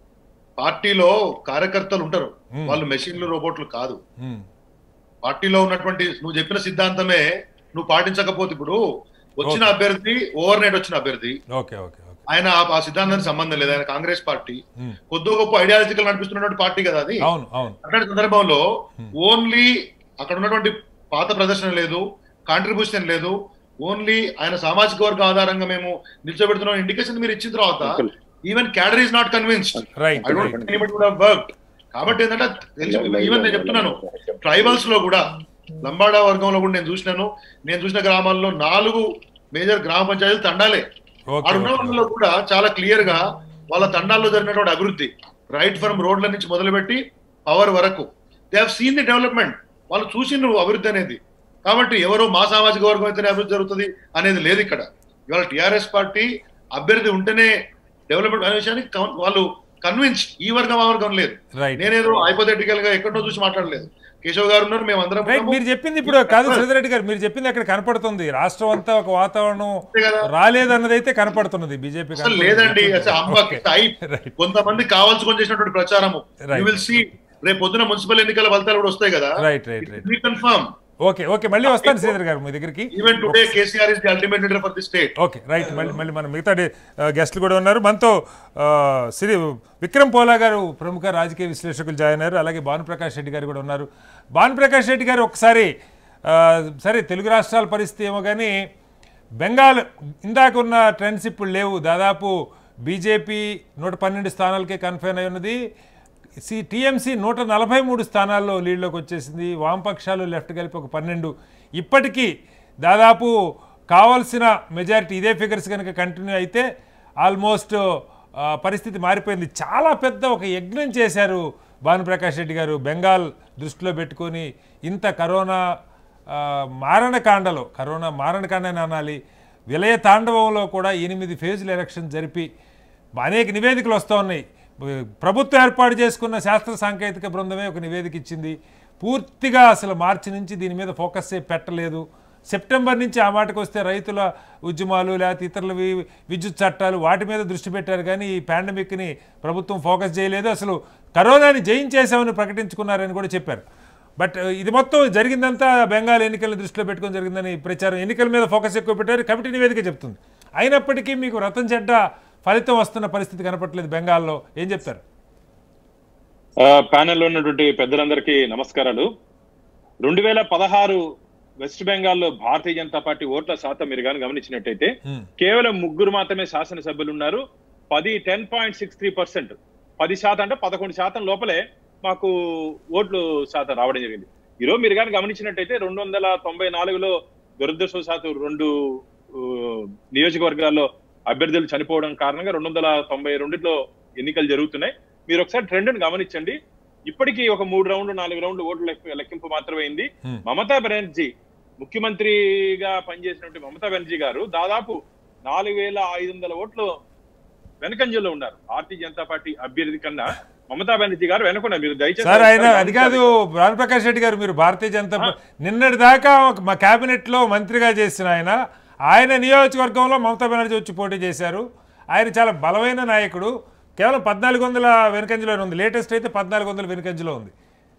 పార్టీలో కార్యకర్తలు ఉంటారు వాళ్ళు మెషిన్లు రోబోట్లు కాదు ఉమ్, పార్టీలో ఉన్నటువంటి నువ్వు చెప్పిన సిద్ధాంతమే నువ్వు పాటించకపోతే ఇప్పుడు వచ్చిన అభ్యర్థి ఓవర్ నైట్ వచ్చిన అభ్యర్థి ఓకే ఓకే ఓకే ఆయన ఆ- ఆ సిద్ధాంతానికి సంబంధం లేదు ఆయన కాంగ్రెస్ పార్టీ ఉమ్, కొద్ది గొప్ప ఐడియాలజికల్ నడిపిస్తున్నటువంటి పార్టీ కదా అది అవును అవును అట్లాంటి సందర్భంలో ఓన్లీ అక్కడ ఉన్నటువంటి పాత ప్రదర్శన లేదు కాంట్రిబ్యూషన్ లేదు ఓన్లీ ఆయన సామాజిక వర్గ ఆధారంగా మేము నిల్చోబెడుతున్నాం ఇండికేషన్ మీరు ఇచ్చిన తర్వాత even cadre is not convinced right I don't anybody would have worked కాబట్టి ఏంటంటే తెలిసి ఈవెన్ నేను చెప్తున్నాను ట్రైబల్స్ లో కూడా లంబాడా వర్గంలో కూడా నేను చూసినాను నేను చూసిన గ్రామాల్లో నాలుగు మేజర్ గ్రామ పంచాయతీలు తండాలే ఓకే ఆడున్న వాళ్ళలో కూడా చాలా క్లియర్ గా వాళ్ళ తండాల్లో జరిగినటువంటి అభివృద్ధి రైట్ ఫ్రమ్ రోడ్ల నుంచి మొదలుపెట్టి పవర్ వరకు they have seen the development వాళ్ళు చూసిండ్రు అభివృద్ధి అనేది కాబట్టి ఎవరో మా సామాజిక వర్గం అయితేనే అభివృద్ధి జరుగుతుంది అనేది లేదు ఇక్కడ ఇవాళ టిఆర్ఎస్ పార్టీ అభ్యర్థి ఉంటేనే డెవలప్మెంట్ అనే విషయానికి కన్- వాళ్ళు కన్విన్స్ ఈ వర్గం ఆ వర్గం లేదు రైట్ నేనేదో హైపోథెటికల్ గా ఎక్కడో చూసి మాట్లాడలేదు కేశవ్ గారు ఉన్నారు మేము అందరం రైట్ ఉన్నాము. మీరు చెప్పింది ఇప్పుడు కాదు శ్రీధర్ గారు మీరు చెప్పింది అక్కడ కనపడుతుంది రాష్ట్రం అంతా ఒక వాతావరణం అంతే కదా. రాలేదన్నది అయితే కనపడుతున్నది బీజేపీ అసలు లేదండి అసలు అమ్మకి టైప్ Right. కొంతమంది కావాల్సుకొని చేసినటువంటి ప్రచారము Right. యూ విల్ సీ రేపు పొద్దున మున్సిపల్ ఎన్నికల ఫలితాలు కూడా వస్తాయి కదా right right right confirm okay okay మళ్ళీ వస్తాను శ్రీధర్ గారు మీ దగ్గరికి even today KCR is the ultimate leader for the state okay right మళ్ళీ మళ్ళీ మన మిగతా డే- ఆ, గెస్టులు కూడా ఉన్నారు మనతో ఆ, శ్రీ విక్రమ్ పోలా గారు ప్రముఖ రాజకీయ విశ్లేషకులు జాయిన్ అయ్యారు అలాగే భానుప్రకాష్ రెడ్డి గారు కూడా ఉన్నారు భానుప్రకాష్ రెడ్డి గారు ఒకసారి ఆ, సరే తెలుగు రాష్ట్రాల పరిస్థితి ఏమో కానీ బెంగాల్ ఇందాక ఉన్న ట్రెండ్స్ ఇప్పుడు లేవు దాదాపు బీజేపీ నూట పన్నెండు స్థానాలకే కన్ఫైన్ అయి ఉన్నది సి టీఎంసీ నూట నలభై మూడు స్థానాల్లో లీడ్లోకి వచ్చేసింది వామపక్షాలు లెఫ్ట్ కలిపి ఒక పన్నెండు ఇప్పటికీ దాదాపు కావాల్సిన మెజారిటీ ఇదే ఫిగర్స్ కనుక కంటిన్యూ అయితే ఆల్మోస్ట్ ఆ, పరిస్థితి మారిపోయింది చాలా పెద్ద ఒక యజ్ఞం చేశారు భానుప్రకాష్ రెడ్డి గారు బెంగాల్ దృష్టిలో పెట్టుకొని ఇంత కరోనా ఆ, మారణకాండలో కరోనా మారణకాండ అని అనాలి విలయ తాండవంలో కూడా ఎనిమిది ఫేజుల ఎలక్షన్ జరిపి అనేక నివేదికలు వస్తూ ఉన్నాయి ప్రభుత్వం ఏర్పాటు చేసుకున్న శాస్త్ర సాంకేతిక బృందమే ఒక నివేదిక ఇచ్చింది పూర్తిగా అసలు మార్చి నుంచి దీని మీద ఫోకస్ ఏ పెట్టలేదు సెప్టెంబర్ నుంచి ఆ మాటకు వస్తే రైతుల ఉద్యమాలు లేకపోతే ఇతరుల వి- విద్యుత్ చట్టాలు వాటి మీద దృష్టి పెట్టారు కానీ ఈ పాండమిక్ని ప్రభుత్వం ఫోకస్ చేయలేదు అసలు కరోనాని జయించేశామని ప్రకటించుకున్నారని కూడా చెప్పారు బట్ ఇది మొత్తం జరిగిందంతా బెంగాల్ ఎన్నికలను దృష్టిలో పెట్టుకొని జరిగిందని ప్రచారం ఎన్నికల మీద ఫోకస్ ఎక్కువ పెట్టారు కమిటీ నివేదిక చెప్తుంది అయినప్పటికీ మీకు రతం చెడ్డ ఫలితం వస్తున్న పరిస్థితి కనపట్లేదు బెంగాల్లో ఏం చెప్తారు ఆ, ప్యానెల్లో ఉన్నటువంటి పెద్దలందరికీ నమస్కారాలు రెండు వేల పదహారు వెస్ట్ బెంగాల్లో భారతీయ జనతా పార్టీ ఓట్ల శాతం మీరు కానీ గమనించినట్టయితే Hmm. కేవలం ముగ్గురు మాత్రమే శాసనసభ్యులు ఉన్నారు పది ten point six three percent పది శాతం అంటే పదకొండు శాతం లోపలే మాకు ఓట్లు శాతం రావడం జరిగింది ఈరోజు మీరు కానీ గమనించినట్టయితే రెండు వందల తొంభై నాలుగులో దురదృష్టవశాత్తు రెండు ఊ, నియోజకవర్గాల్లో అభ్యర్థులు చనిపోవడం కారణంగా రెండు వందల తొంభై రెండులో ఎన్నికలు జరుగుతున్నాయి మీరు ఒకసారి ట్రెండ్ గమనించండి ఇప్పటికీ ఒక మూడు రౌండ్లు నాలుగు రౌండ్లు ఓట్ల లెక్క- లెక్కింపు మాత్రమే అయింది Hmm. మమతా బెనర్జీ ముఖ్యమంత్రిగా పనిచేసినటువంటి మమతా బెనర్జీ గారు దాదాపు నాలుగు వేల ఐదు వందల ఓట్లు వెనకంజలో ఉన్నారు భారతీయ జనతా పార్టీ అభ్యర్థి కన్నా మమతా బెనర్జీ గారు వెనుకున్నారు మీరు దయచేసి సార్ ఆయన ఒకసారి అది కాదు భానుప్రకాష్ రెడ్డి గారు మీరు భారతీయ జనతా పా- నిన్నటి దాకా ఒక మా కేబినెట్ లో మంత్రిగా చేసిన ఆయన ఆయన నియోజకవర్గంలో మమతా బెనర్జీ వచ్చి పోటీ చేశారు ఆయన చాలా బలమైన నాయకుడు కేవలం పద్నాలుగు వందల వెనుకంజలో ఉంది లేటెస్ట్ అయితే పద్నాలుగు వందల వెనుకంజలో ఉంది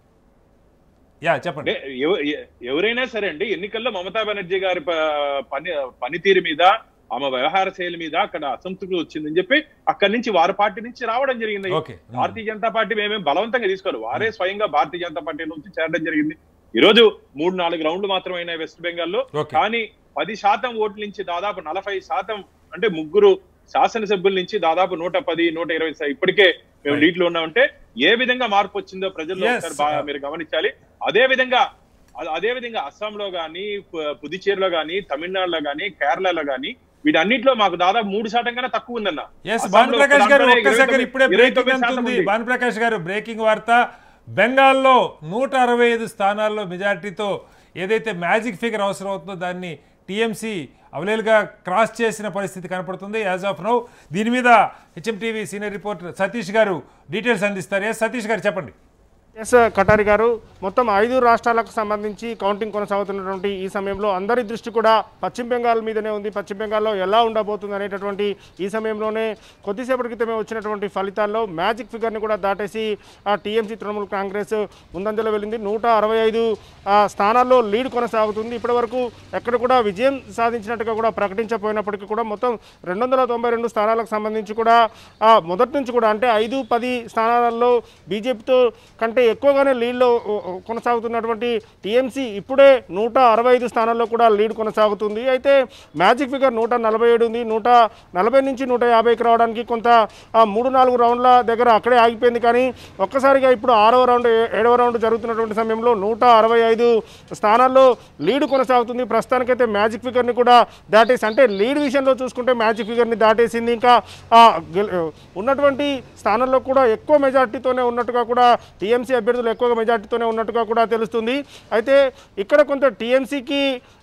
యా చెప్పండి అంటే ఎవ- ఎ- ఎవరైనా సరే అండి ఎన్నికల్లో మమతా బెనర్జీ గారి ప- పని పనితీరు మీద ఆమె వ్యవహార శైలి మీద అక్కడ అసంతృప్తి వచ్చిందని చెప్పి అక్కడి నుంచి వారి పార్టీ నుంచి రావడం జరిగింది ఓకే భారతీయ జనతా పార్టీ మేమేం బలవంతంగా తీసుకోరు వారే స్వయంగా భారతీయ జనతా పార్టీ నుంచి చేరడం జరిగింది ఈ రోజు మూడు నాలుగు రౌండ్లు మాత్రమే వెస్ట్ బెంగాల్లో ఓకే. కానీ పది శాతం ఓట్ల నుంచి దాదాపు నలభై శాతం అంటే ముగ్గురు శాసనసభ్యుల నుంచి దాదాపు నూట పది నూట ఇరవై శా- ఇప్పటికే మేము లీడ్ లో ఉన్నామంటే ఏ విధంగా మార్పు వచ్చిందో ప్రజల్లో Yes. ఒకసారి బాగా మీరు గమనించాలి అదే విధంగా అ- అదే విధంగా అస్సాంలో గానీ పు- పుదుచ్చేరిలో గానీ తమిళనాడులో గానీ కేరళలో గానీ వీటన్నిటిలో మాకు దాదాపు మూడు శాతం కన్నా తక్కువ ఉందన్న ఎస్ అస్సాంలో భానుప్రకాష్ గారు దాంట్లోనే ఒక్క ఇరవై సెకండ్ తొమ్మిది- ఇప్పుడే ఇరవై బ్రేకింగ్ తొమ్మిది ఎంత శాతం ఉంది ఉంది. భానుప్రకాష్ గారు బ్రేకింగ్ వార్త బెంగాల్లో నూట అరవై ఐదు స్థానాల్లో మెజార్టీతో ఏదైతే మ్యాజిక్ ఫిగర్ అవసరం అవుతుందో దాన్ని టీఎంసీ అవలేలుగా క్రాస్ చేసిన పరిస్థితి కనపడుతుంది యాజ్ ఆఫ్ నౌ దీని మీద HM TV senior reporter Satish గారు డీటెయిల్స్ అందిస్తారు ఎస్ సతీష్ గారు చెప్పండి ఎస్ కటారి గారు మొత్తం ఐదు రాష్ట్రాలకు సంబంధించి కౌంటింగ్ కొనసాగుతున్నటువంటి ఈ సమయంలో అందరి దృష్టి కూడా పశ్చిమ బెంగాల్ మీదనే ఉంది పశ్చిమ బెంగాల్లో ఎలా ఉండబోతుంది అనేటటువంటి ఈ సమయంలోనే కొద్దిసేపటి క్రితమే వచ్చినటువంటి ఫలితాల్లో మ్యాజిక్ ఫిగర్ని కూడా దాటేసి ఆ టీఎంసీ తృణమూల్ కాంగ్రెస్ ముందంజలో వెళ్ళింది నూట అరవై ఐదు స్థానాల్లో లీడ్ కొనసాగుతుంది ఇప్పటివరకు ఎక్కడ కూడా విజయం సాధించినట్టుగా కూడా ప్రకటించకపోయినప్పటికీ కూడా మొత్తం రెండు వందల తొంభై రెండు స్థానాలకు సంబంధించి కూడా ఆ, మొదటి నుంచి కూడా అంటే ఐదు పది స్థానాలలో బీజేపీతో కంటే ఎక్కువగానే లీడ్లో ఓ, ఓ, కొనసాగుతున్నటువంటి టీఎంసీ ఇప్పుడే నూట అరవై ఐదు స్థానాల్లో కూడా లీడ్ కొనసాగుతుంది అయితే మ్యాజిక్ ఫిగర్ నూట నలభై ఏడు ఉంది నూట నలభై నుంచి నూట యాభైకి రావడానికి కొంత ఆ, మూడు నాలుగు రౌండ్ల దగ్గర అక్కడే ఆగిపోయింది కానీ ఒక్కసారిగా ఇప్పుడు ఆరవ రౌండ్ ఏ- ఏడవ రౌండ్ జరుగుతున్నటువంటి సమయంలో నూట అరవై ఐదు స్థానాల్లో లీడ్ కొనసాగుతుంది ప్రస్తుతానికైతే మ్యాజిక్ ఫిగర్ని కూడా దాటేసి అంటే లీడ్ విషయంలో చూసుకుంటే మ్యాజిక్ ఫిగర్ని దాటేసింది ఇంకా ఆ, గెల్- ఉన్నటువంటి స్థానాల్లో కూడా ఎక్కువ మెజార్టీతోనే ఉన్నట్టుగా కూడా టీఎంసీ అభ్యర్థులు ఎక్కువగా మెజార్టీతోనే ఉన్నట్టుగా కూడా తెలుస్తుంది అయితే ఇక్కడ కొంత టీఎంసీకి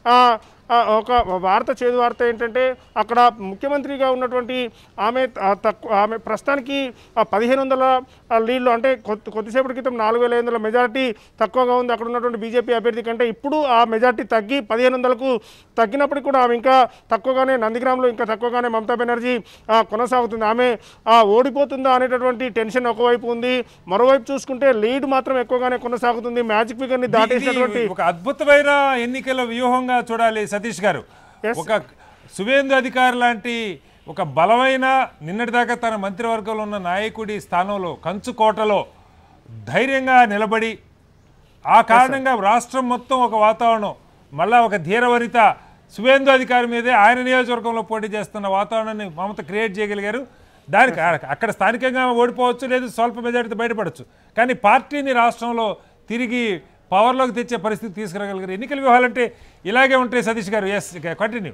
ఒక వార్త చేదు వార్త ఏంటంటే అక్కడ ముఖ్యమంత్రిగా ఉన్నటువంటి ఆమె ఆ, తక్కువ ఆమె ప్రస్తుతానికి ఆ పదిహేను వందల లీడ్లు అంటే కొద్ది కొద్దిసేపటి క్రితం నాలుగు వేల ఐదు వందల మెజార్టీ తక్కువగా ఉంది అక్కడ ఉన్నటువంటి బీజేపీ అభ్యర్థి కంటే ఇప్పుడు ఆ మెజార్టీ తగ్గి పదిహేను వందలకు తగ్గినప్పటికీ కూడా ఆమె ఇంకా తక్కువగానే నందిగ్రామ్లో ఇంకా తక్కువగానే మమతా బెనర్జీ ఆ, కొనసాగుతుంది ఆమె ఆ, ఓడిపోతుందా అనేటటువంటి టెన్షన్ ఒకవైపు ఉంది మరోవైపు చూసుకుంటే లీడ్ మాత్రం ఎక్కువగానే కొనసాగుతుంది మ్యాజిక్ ఫిగర్ని దాటేసినటువంటి ఇది ఒక అద్భుతమైన ఎన్నికల వ్యూహంగా చూడాలి సతీష్ గారు Yes. ఒక సువేందు అధికారి లాంటి ఒక బలమైన నిన్నటిదాకా తన మంత్రివర్గంలో ఉన్న నాయకుడి స్థానంలో కంచుకోటలో ధైర్యంగా నిలబడి ఆ కారణంగా రాష్ట్రం మొత్తం ఒక వాతావరణం మళ్ళా ఒక ధీరవనిత సువేందు అధికారి మీదే ఆయన నియోజకవర్గంలో పోటీ చేస్తున్న వాతావరణాన్ని మమత క్రియేట్ చేయగలిగారు దానికి ఆ- అక్కడ స్థానికంగా ఓడిపోవచ్చు లేదు స్వల్ప మెజారిటీ బయటపడవచ్చు కానీ పార్టీని రాష్ట్రంలో తిరిగి పవర్లోకి తెచ్చే పరిస్థితి తీసుకురాగలిగారు ఎన్నికల వ్యూహాలంటే ఇలాగే ఉంటాయి సతీష్ గారు ఎస్ కంటిన్యూ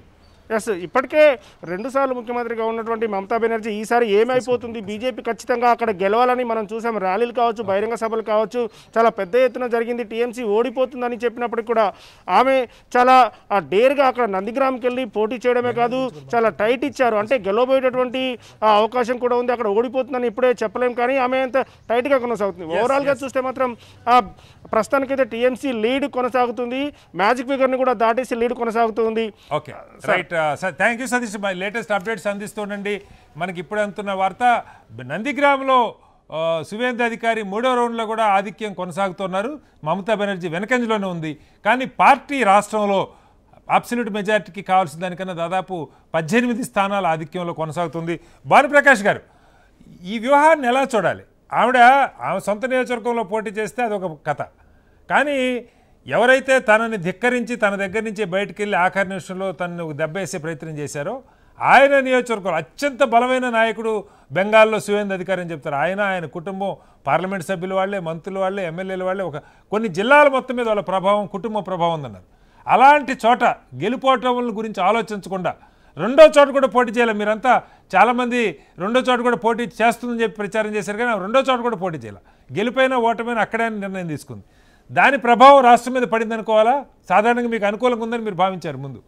ఎస్ ఇప్పటికే రెండుసార్లు ముఖ్యమంత్రిగా ఉన్నటువంటి మమతా బెనర్జీ ఈసారి ఏమైపోతుంది బీజేపీ ఖచ్చితంగా అక్కడ గెలవాలని మనం చూసాం ర్యాలీలు కావచ్చు బహిరంగ సభలు కావచ్చు చాలా పెద్ద ఎత్తున జరిగింది టీఎంసీ ఓడిపోతుందని చెప్పినప్పటికీ కూడా ఆమె చాలా ఆ, డేర్గా అక్కడ నందిగ్రామ్కి వెళ్ళి పోటీ చేయడమే కాదు చాలా టైట్ ఇచ్చారు అంటే గెలవబోయేటటువంటి ఆ, అవకాశం కూడా ఉంది అక్కడ ఓడిపోతుందని ఇప్పుడే చెప్పలేం కానీ ఆమె అంత టైట్గా కొనసాగుతుంది ఓవరాల్గా చూస్తే మాత్రం ఆ, ప్రస్తుతానికైతే టీఎంసీ లీడ్ కొనసాగుతుంది మ్యాజిక్ ఫిగర్ని కూడా దాటేసి లీడ్ కొనసాగుతుంది okay right sir thank you Satish my latest updates అందిస్తుండండి మనకి ఇప్పుడు అందుతున్న వార్త నందిగ్రామ్లో ఆ, సువేంద్ర అధికారి మూడో రౌండ్లో కూడా ఆధిక్యం కొనసాగుతున్నారు మమతా బెనర్జీ వెనకంజలోనే ఉంది కానీ పార్టీ రాష్ట్రంలో అబ్సల్యూట్ మెజారిటీకి కావాల్సిన దానికన్నా దాదాపు పద్దెనిమిది స్థానాల ఆధిక్యంలో కొనసాగుతుంది భానుప్రకాష్ గారు ఈ వ్యూహాన్ని ఎలా చూడాలి ఆవిడ ఆమె సొంత నియోజకవర్గంలో పోటీ చేస్తే అదొక కథ కానీ ఎవరైతే తనని ధిక్కరించి తన దగ్గర నుంచి బయటికి వెళ్ళి ఆఖరి నిమిషంలో తనను దెబ్బేసే ప్రయత్నం చేశారో ఆయన నియోజకవర్గం అత్యంత బలమైన నాయకుడు బెంగాల్లో సువేంద్ర అధికారి అని చెప్తారు ఆయన ఆయన కుటుంబం పార్లమెంట్ సభ్యుల వాళ్ళే మంత్రుల వాళ్ళే ఎమ్మెల్యేల వాళ్ళే ఒక కొన్ని జిల్లాల మొత్తం మీద వాళ్ళ ప్రభావం కుటుంబ ప్రభావం ఉందన్నారు అలాంటి చోట గెలుపోవటం గురించి ఆలోచించకుండా రెండో చోట కూడా పోటీ చేయాలి మీరంతా చాలామంది రెండో చోట కూడా పోటీ చేస్తుందని చెప్పి ప్రచారం చేశారు కానీ ఆమె రెండో చోట కూడా పోటీ చేయాలి గెలిపోయినా ఓటమైనా అక్కడే నిర్ణయం తీసుకుంది దాని ప్రభావం రాష్ట్రం మీద పడింది అనుకోవాలా సాధారణంగా మీకు అనుకూలంగా ఉందని మీరు భావించారు ముందు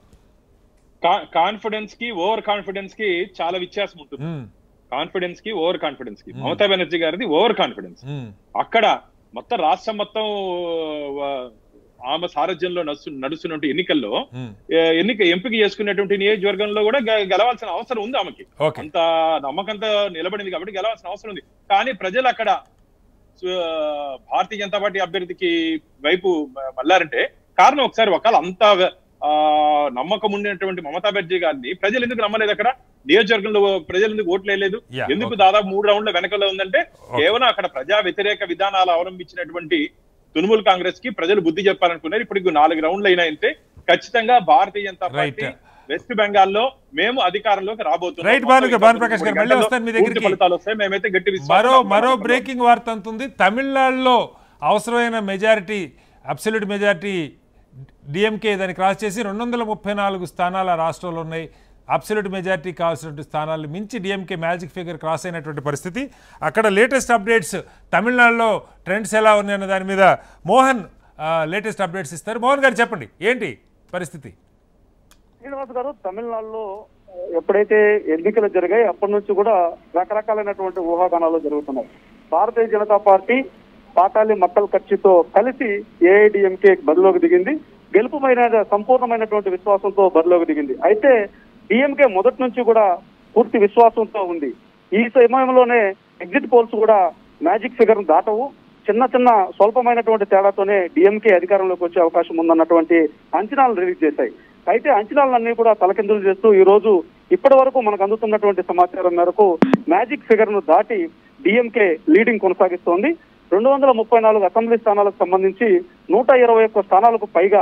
కాన్ఫిడెన్స్ కి ఓవర్ కాన్ఫిడెన్స్ కి చాలా వ్యత్యాసం ఉంటుంది ఉమ్, కాన్ఫిడెన్స్ కి ఓవర్ కాన్ఫిడెన్స్ కి మమతా బెనర్జీ గారిది ఓవర్ కాన్ఫిడెన్స్ ఉమ్, అక్కడ మొత్తం రాష్ట్రం మొత్తం ఆ, ఆమె సారథ్యంలో నడుస్తు నడుస్తున్న ఎన్నికల్లో ఉమ్. ఏ, ఎన్నిక ఎంపిక చేసుకునేటువంటి నియోజకవర్గంలో కూడా గె- గెలవాల్సిన అవసరం ఉంది ఆమెకి ఓకే అంత నమ్మకంతో నిలబడింది కాబట్టి గెలవాల్సిన అవసరం ఉంది కానీ ప్రజలు అక్కడ సు- భారతీయ జనతా పార్టీ అభ్యర్థికి వైపు మ- మళ్ళారంటే కారణం ఒకసారి ఒకవేళ అంత ఆ, నమ్మకం ఉన్నటువంటి మమతా బెనర్జీ గారిని ప్రజలు ఎందుకు నమ్మలేదు అక్కడ నియోజకవర్గంలో ప్రజలు ఎందుకు ఓట్లు వేయలేదు Yeah, ఎందుకు okay. దాదాపు మూడు రౌండ్ల వెనకలో ఉందంటే కేవలం అక్కడ ప్రజా వ్యతిరేక విధానాలు అవలంబించినటువంటి తుణమూల్ కాంగ్రెస్ కి ప్రజలు బుద్ధి చెప్పాలనుకున్నారు ఇప్పుడు ఇంకో నాలుగు రౌండ్లు అయినా అయితే ఖచ్చితంగా Bharatiya Janata party Right. West బెంగాల్లో మేము అధికారంలోకి రాబోతున్నాం Right, భాను- భానుప్రకాష్ గారు, మళ్ళీ వస్తాను మీ దగ్గరికి. పూర్తి ఫలితాలు వస్తాయి మేమైతే గట్టి విశ్వాసం మరో నమ్ముతున్నాం. మరో బ్రేకింగ్ వార్త అంతుంది తమిళనాడులో అవసరమైన మెజారిటీ అబ్సల్యూట్ మెజారిటీ డిఎంకే దాన్ని క్రాస్ చేసి రెండు వందల ముప్పై నాలుగు స్థానాలు ఆ రాష్ట్రంలో ఉన్నాయి అబ్సల్యూట్ మెజారిటీ కావాల్సినటువంటి స్థానాలు మించి డిఎంకే మ్యాజిక్ ఫిగర్ క్రాస్ అయినటువంటి పరిస్థితి అక్కడ లేటెస్ట్ అప్డేట్స్ తమిళనాడులో ట్రెండ్స్ ఎలా ఉన్నాయన్న దాని మీద మోహన్ లేటెస్ట్ అప్డేట్స్ ఇస్తారు మోహన్ గారు చెప్పండి ఏంటి పరిస్థితి శ్రీనివాస్ గారు తమిళనాడులో ఎప్పుడైతే ఎన్నికలు జరిగాయి అప్పటి నుంచి కూడా రకరకాలైనటువంటి ఊహాగానాలు జరుగుతున్నాయి భారతీయ జనతా పార్టీ పాటాలి మక్కల్ కచ్చితో కలిసి ఏఐడిఎంకే బరిలోకి దిగింది గెలుపుమైన సంపూర్ణమైనటువంటి విశ్వాసంతో బరిలోకి దిగింది అయితే డిఎంకే మొదటి నుంచి కూడా పూర్తి విశ్వాసంతో ఉంది ఈ సమయంలోనే ఎగ్జిట్ పోల్స్ కూడా మ్యాజిక్ ఫిగర్ దాటవు చిన్న చిన్న స్వల్పమైనటువంటి తేడాతోనే డిఎంకే అధికారంలోకి వచ్చే అవకాశం ఉందన్నటువంటి అంచనాలు రిలీజ్ చేశాయి అయితే అంచనాలన్నీ కూడా తలకిందులు చేస్తూ ఈ రోజు ఇప్పటి వరకు మనకు అందుతున్నటువంటి సమాచారం మేరకు మ్యాజిక్ ఫిగర్ ను దాటి డిఎంకే లీడింగ్ కొనసాగిస్తోంది రెండు వందల ముప్పై నాలుగు అసెంబ్లీ స్థానాలకు సంబంధించి నూట ఇరవై ఒక్క స్థానాలకు పైగా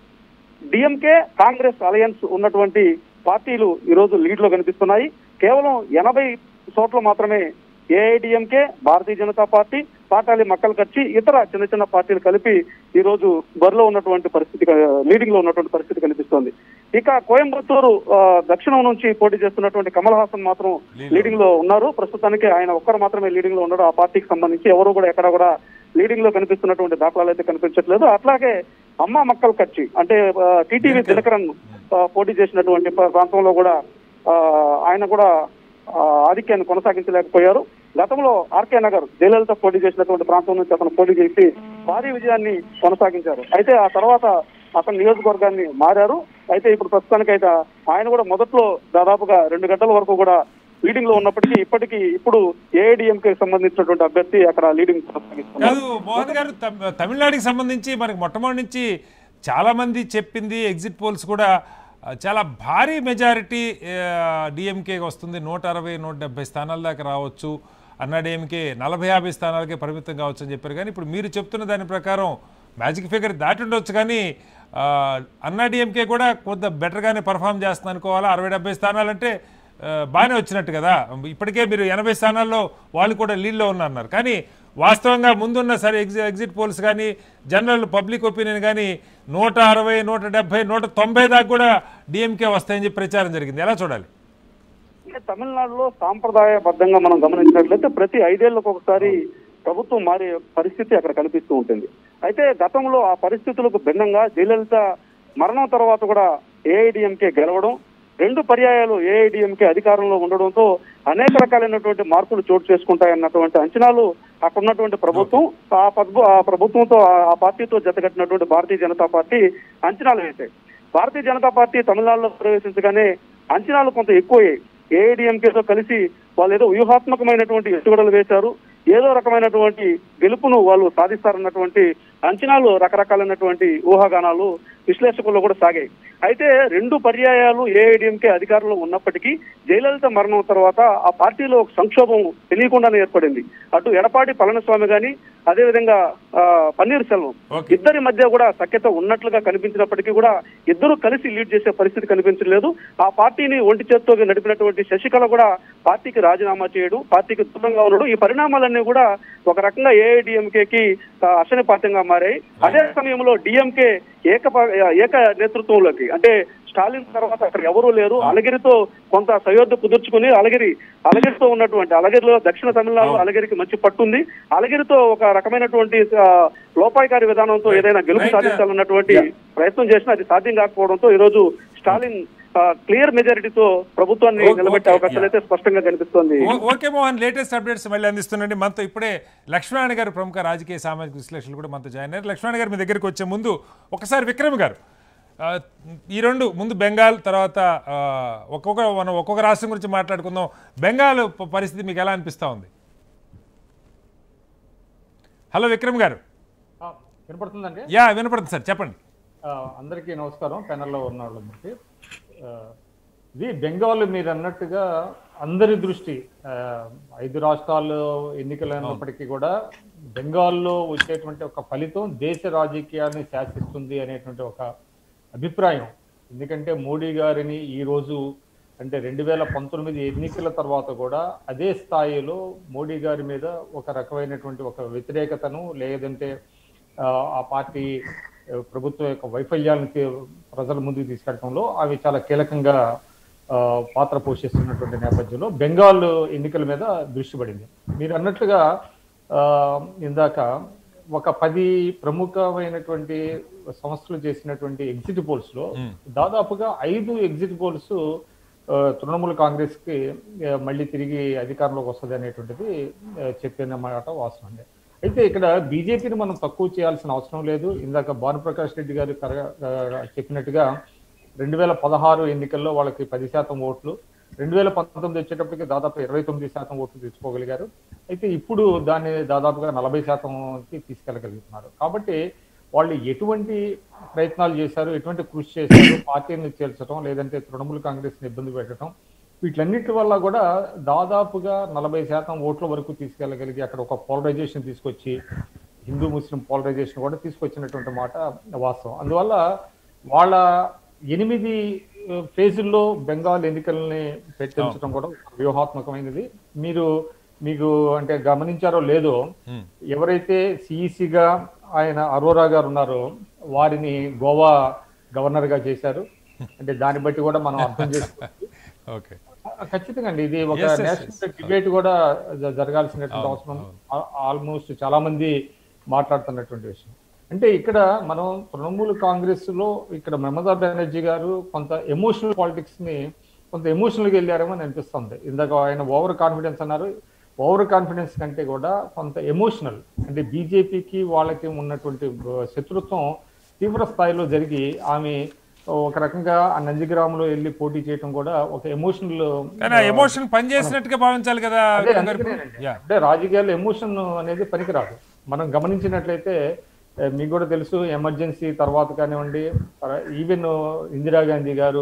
డిఎంకే కాంగ్రెస్ అలయన్స్ ఉన్నటువంటి పార్టీలు ఈ రోజు లీడ్ లో కనిపిస్తున్నాయి కేవలం ఎనభై చోట్ల మాత్రమే ఏఐడిఎంకే భారతీయ జనతా పార్టీ పాటాలి మక్కలు కచ్చి ఇతర చిన్న చిన్న పార్టీలు కలిపి ఈ రోజు బరిలో ఉన్నటువంటి పరిస్థితి లీడింగ్ లో ఉన్నటువంటి పరిస్థితి కనిపిస్తోంది ఇక కోయంబత్తూరు ఆ, దక్షిణం నుంచి పోటీ చేస్తున్నటువంటి కమల్ హాసన్ మాత్రం లీడింగ్ లో ఉన్నారు ప్రస్తుతానికి ఆయన ఒక్కరు మాత్రమే లీడింగ్ లో ఉన్నారు ఆ పార్టీకి సంబంధించి ఎవరు కూడా ఎక్కడ కూడా లీడింగ్ లో కనిపిస్తున్నటువంటి దాఖలాలు అయితే కనిపించట్లేదు అట్లాగే అమ్మ మక్కల్ కచ్చి అంటే టీటీవీ దినకరన్ ఆ, పోటీ చేసినటువంటి ప్ర- ప్రాంతంలో కూడా ఆ, ఆయన కూడా ఆ, ఆధిక్యాన్ని కొనసాగించలేకపోయారు గతంలో ఆర్కే నగర్ జయలలిత పోటీ చేసినటువంటి ప్రాంతం నుంచి అతను పోటీ చేసి భారీ విజయాన్ని కొనసాగించారు అయితే ఆ తర్వాత అతను నియోజకవర్గాన్ని మారారు అయితే ఇప్పుడు ప్రస్తుతానికి అయితే ఆయన కూడా మొదట్లో దాదాపుగా రెండు గంటల వరకు కూడా లీడింగ్ లో ఉన్నప్పటికీ ఇప్పటికీ ఇప్పుడు ఏఐడిఎంకే సంబంధించినటువంటి అభ్యర్థి అక్కడ లీడింగ్ కొనసాగిస్తున్నారు కాదు మోహన్ గారు తమ్- తమిళనాడుకి సంబంధించి మనకి మొట్టమొదటి నుంచి చాలా మంది చెప్పింది ఎగ్జిట్ పోల్స్ కూడా ఆ, చాలా భారీ మెజారిటీ డిఎంకే వస్తుంది నూట అరవై నూట డెబ్బై స్థానాల దాకా రావచ్చు అన్నా డిఎంకే నలభై యాభై స్థానాలకే పరిమితం కావచ్చు అని చెప్పారు కానీ ఇప్పుడు మీరు చెప్తున్న దాని ప్రకారం మ్యాజిక్ ఫిగర్ దాటి ఉండొచ్చు కానీ ఆ, అన్నా డిఎంకే కూడా కొంత బెటర్గానే పర్ఫామ్ చేస్తుంది అనుకోవాలా అరవై డెబ్బై స్థానాలంటే ఆ, బాగానే వచ్చినట్టు కదా ఇప్పటికే మీరు ఎనభై స్థానాల్లో వాళ్ళు కూడా లీడ్లో ఉన్నారు కానీ వాస్తవంగా ముందున్న సరే ఎగ్జి ఎగ్జిట్ పోల్స్ కానీ జనరల్ పబ్లిక్ ఒపీనియన్ కానీ నూట అరవై నూట డెబ్బై నూట తొంభై దాకా కూడా డిఎంకే వస్తాయని చెప్పి ప్రచారం జరిగింది ఎలా చూడాలి అంటే తమిళనాడులో సాంప్రదాయబద్ధంగా మనం గమనించినట్లయితే ప్రతి ఐదేళ్లకు ఒకసారి ప్రభుత్వం మారే పరిస్థితి అక్కడ కనిపిస్తూ ఉంటుంది అయితే గతంలో ఆ పరిస్థితులకు భిన్నంగా జయలలిత మరణం తర్వాత కూడా ఏఐడిఎంకే గెలవడం రెండు పర్యాయాలు ఏఐడిఎంకే అధికారంలో ఉండడంతో అనేక రకాలైనటువంటి మార్పులు చోటు చేసుకుంటాయన్నటువంటి అంచనాలు అక్కడ ఉన్నటువంటి ప్రభుత్వం ఆ పద్భు ఆ ప్రభుత్వంతో ఆ- ఆ పార్టీతో జతకట్టినటువంటి భారతీయ జనతా పార్టీ అంచనాలు వేశాయి భారతీయ జనతా పార్టీ తమిళనాడులో ప్రవేశించగానే అంచనాలు కొంత ఎక్కువయ్యాయి ఏఐడిఎంకేతో కలిసి వాళ్ళు ఏదో వ్యూహాత్మకమైనటువంటి ఎత్తుగడలు వేశారు ఏదో రకమైనటువంటి గెలుపును వాళ్ళు సాధిస్తారన్నటువంటి అంచనాలు రకరకాలైనటువంటి ఊహాగానాలు విశ్లేషకుల్లో కూడా సాగాయి అయితే రెండు పర్యాయాలు ఏఐడిఎంకే అధికారంలో ఉన్నప్పటికీ జయలలిత మరణం తర్వాత ఆ పార్టీలో ఒక సంక్షోభం తెలియకుండానే ఏర్పడింది అటు ఎడపాటి పళనిస్వామి గాని అదేవిధంగా ఆ, పన్నీర్ సెల్వం Okay. ఇద్దరి మధ్య కూడా సఖ్యత ఉన్నట్లుగా కనిపించినప్పటికీ కూడా ఇద్దరు కలిసి లీడ్ చేసే పరిస్థితి కనిపించలేదు ఆ పార్టీని ఒంటి చేత్తో నడిపినటువంటి శశికళ కూడా పార్టీకి రాజీనామా చేయడం పార్టీకి దూరంగా ఉండడం ఈ పరిణామాలన్నీ కూడా ఒక రకంగా ఏఐడిఎంకేకి అశనిపాతంగా మారాయి అదే సమయంలో డిఎంకే ఏక ఏక నేతృత్వంలోకి అంటే స్టాలిన్ తర్వాత అక్కడ ఎవరూ లేరు అలగిరితో కొంత సయోధ్య కుదుర్చుకుని అలగిరి అలగిరితో ఉన్నటువంటి అలగిరిలో దక్షిణ తమిళనాడు అలగిరికి మంచి పట్టుంది అలగిరితో ఒక రకమైనటువంటి ఆ, లోపాయికారి విధానంతో ఏదైనా గెలుపు Right. సాధించాలన్నటువంటి ప్రయత్నం చేసినా అది సాధ్యం కాకపోవడంతో ఈ రోజు స్టాలిన్ క్లియర్ మెజారిటీతో ప్రభుత్వాన్ని Okay, నిలబెట్టే okay, అవకాశాలు అయితే స్పష్టంగా కనిపిస్తోంది ఓ- ఓకే మోహన్ లేటెస్ట్ అప్డేట్స్ మళ్ళీ అందిస్తుండండి మనతో ఇప్పుడే లక్ష్మణ గారు ప్రముఖ రాజకీయ సామాజిక విశ్లేషకులు కూడా మనతో జాయిన్ అయ్యారు లక్ష్మణ గారు మీ దగ్గరికి వచ్చే ముందు ఒకసారి విక్రమ్ గారు ఆ, ఈ రెండు ముందు బెంగాల్ తర్వాత ఆ, ఒక్కొక్క మనం ఒక్కొక్క రాష్ట్రం గురించి మాట్లాడుకుందాం బెంగాల్ ప- పరిస్థితి మీకు ఎలా అనిపిస్తూ ఉంది హలో విక్రమ్ గారు ఆ, వినపడుతుందండి యా వినపడుతుంది సార్ చెప్పండి ఆ, అందరికీ నమస్కారం పెనల్లో ఉన్న వాళ్ళకి ఆ, ఇది బెంగాల్ మీరు అన్నట్టుగా అందరి దృష్టి ఆ, ఐదు రాష్ట్రాల్లో ఎన్నికలైనప్పటికీ కూడా బెంగాల్లో వచ్చేటువంటి ఒక ఫలితం దేశ రాజకీయాన్ని శాసిస్తుంది అనేటువంటి ఒక అభిప్రాయం ఎందుకంటే మోడీ గారిని ఈ రోజు అంటే రెండు వేల పంతొమ్మిది ఎన్నికల తర్వాత కూడా అదే స్థాయిలో మోడీ గారి మీద ఒక రకమైనటువంటి ఒక వ్యతిరేకతను లేదంటే ఆ, ఆ పార్టీ ఆ, ప్రభుత్వం యొక్క వైఫల్యాలను తీ- ప్రజల ముందుకు తీసుకెళ్లడంలో అవి చాలా కీలకంగా ఆ, పాత్ర పోషిస్తున్నటువంటి నేపథ్యంలో బెంగాల్ ఎన్నికల మీద దృష్టి పడింది మీరు అన్నట్లుగా ఆ, ఇందాక ఒక పది ప్రముఖమైనటువంటి సంస్థలు చేసినటువంటి ఎగ్జిట్ పోల్స్ లో దాదాపుగా ఐదు ఎగ్జిట్ పోల్స్ ఆ, తృణమూల్ కాంగ్రెస్ కి ఆ, మళ్ళీ తిరిగి అధికారంలోకి వస్తుంది అనేటువంటిది ఆ, చెప్పిన మాట వాస్తవం అండి అయితే ఇక్కడ బీజేపీని మనం తక్కువ చేయాల్సిన అవసరం లేదు ఇందాక భానుప్రకాష్ రెడ్డి గారు కర- ఆ, చెప్పినట్టుగా రెండు వేల పదహారు ఎన్నికల్లో వాళ్ళకి పది శాతం ఓట్లు రెండు వేల పంతొమ్మిది వచ్చేటప్పటికి దాదాపు ఇరవై తొమ్మిది శాతం ఓట్లు తెచ్చుకోగలిగారు అయితే ఇప్పుడు దాన్ని దాదాపుగా నలభై శాతంకి తీసుకెళ్ళగలుగుతున్నారు కాబట్టి వాళ్ళు ఎటువంటి ప్రయత్నాలు చేశారు ఎటువంటి కృషి చేశారు పార్టీని చేర్చడం లేదంటే తృణమూల్ కాంగ్రెస్ని ఇబ్బంది పెట్టడం వీటిలన్నిటి వల్ల కూడా దాదాపుగా నలభై శాతం ఓట్ల వరకు తీసుకెళ్ళగలిగి అక్కడ ఒక పోలరైజేషన్ తీసుకొచ్చి హిందూ ముస్లిం పోలరైజేషన్ కూడా తీసుకొచ్చినటువంటి మాట వాస్తవం అందువల్ల వాళ్ళ ఎనిమిది ఆ, ఫేజుల్లో బెంగాల్ ఎన్నికల్ని పెట్టించడం కూడా ఒక వ్యూహాత్మకమైనది మీరు మీకు అంటే గమనించారో లేదో ఎవరైతే సిఈసిగా ఆయన అరోరా గారు ఉన్నారో వారిని గోవా గవర్నర్ గా చేశారు అంటే దాన్ని బట్టి కూడా మనం అర్థం చేసుకోవచ్చు ఓకే ఖచ్చితంగా అండి ఇది ఒక Yes, yes, నేషనల్ డిబేట్ కూడా జ- జరగాల్సినటువంటి అవసరం ఆల్మోస్ట్ చాలా మంది మాట్లాడుతున్నటువంటి విషయం అంటే ఇక్కడ మనం తృణమూల్ కాంగ్రెస్ లో ఇక్కడ మమతా బెనర్జీ గారు కొంత ఎమోషనల్ పాలిటిక్స్ ని కొంత ఎమోషనల్ గా వెళ్ళారేమో అని అనిపిస్తుంది ఇందాక ఆయన ఓవర్ కాన్ఫిడెన్స్ అన్నారు ఓవర్ కాన్ఫిడెన్స్ కంటే కూడా కొంత ఎమోషనల్ అంటే బీజేపీకి వాళ్ళకి ఉన్నటువంటి బ- శత్రుత్వం తీవ్ర స్థాయిలో జరిగి ఆమె ఒక రకంగా ఆ నందిగ్రామంలో వెళ్ళి పోటీ చేయడం కూడా ఒక ఎమోషనల్ కానీ ఆ ఎమోషన్ పనిచేసినట్టుగా భావించాలి కదా అదే విక్రమ్ గారు అందుకనేనండి. యా అంటే రాజకీయాల్లో ఎమోషన్ అనేది పనికిరాదు మనం గమనించినట్లయితే ఏ, మీకు కూడా తెలుసు ఎమర్జెన్సీ తర్వాత కానివ్వండి ఈవెన్ ఇందిరాగాంధీ గారు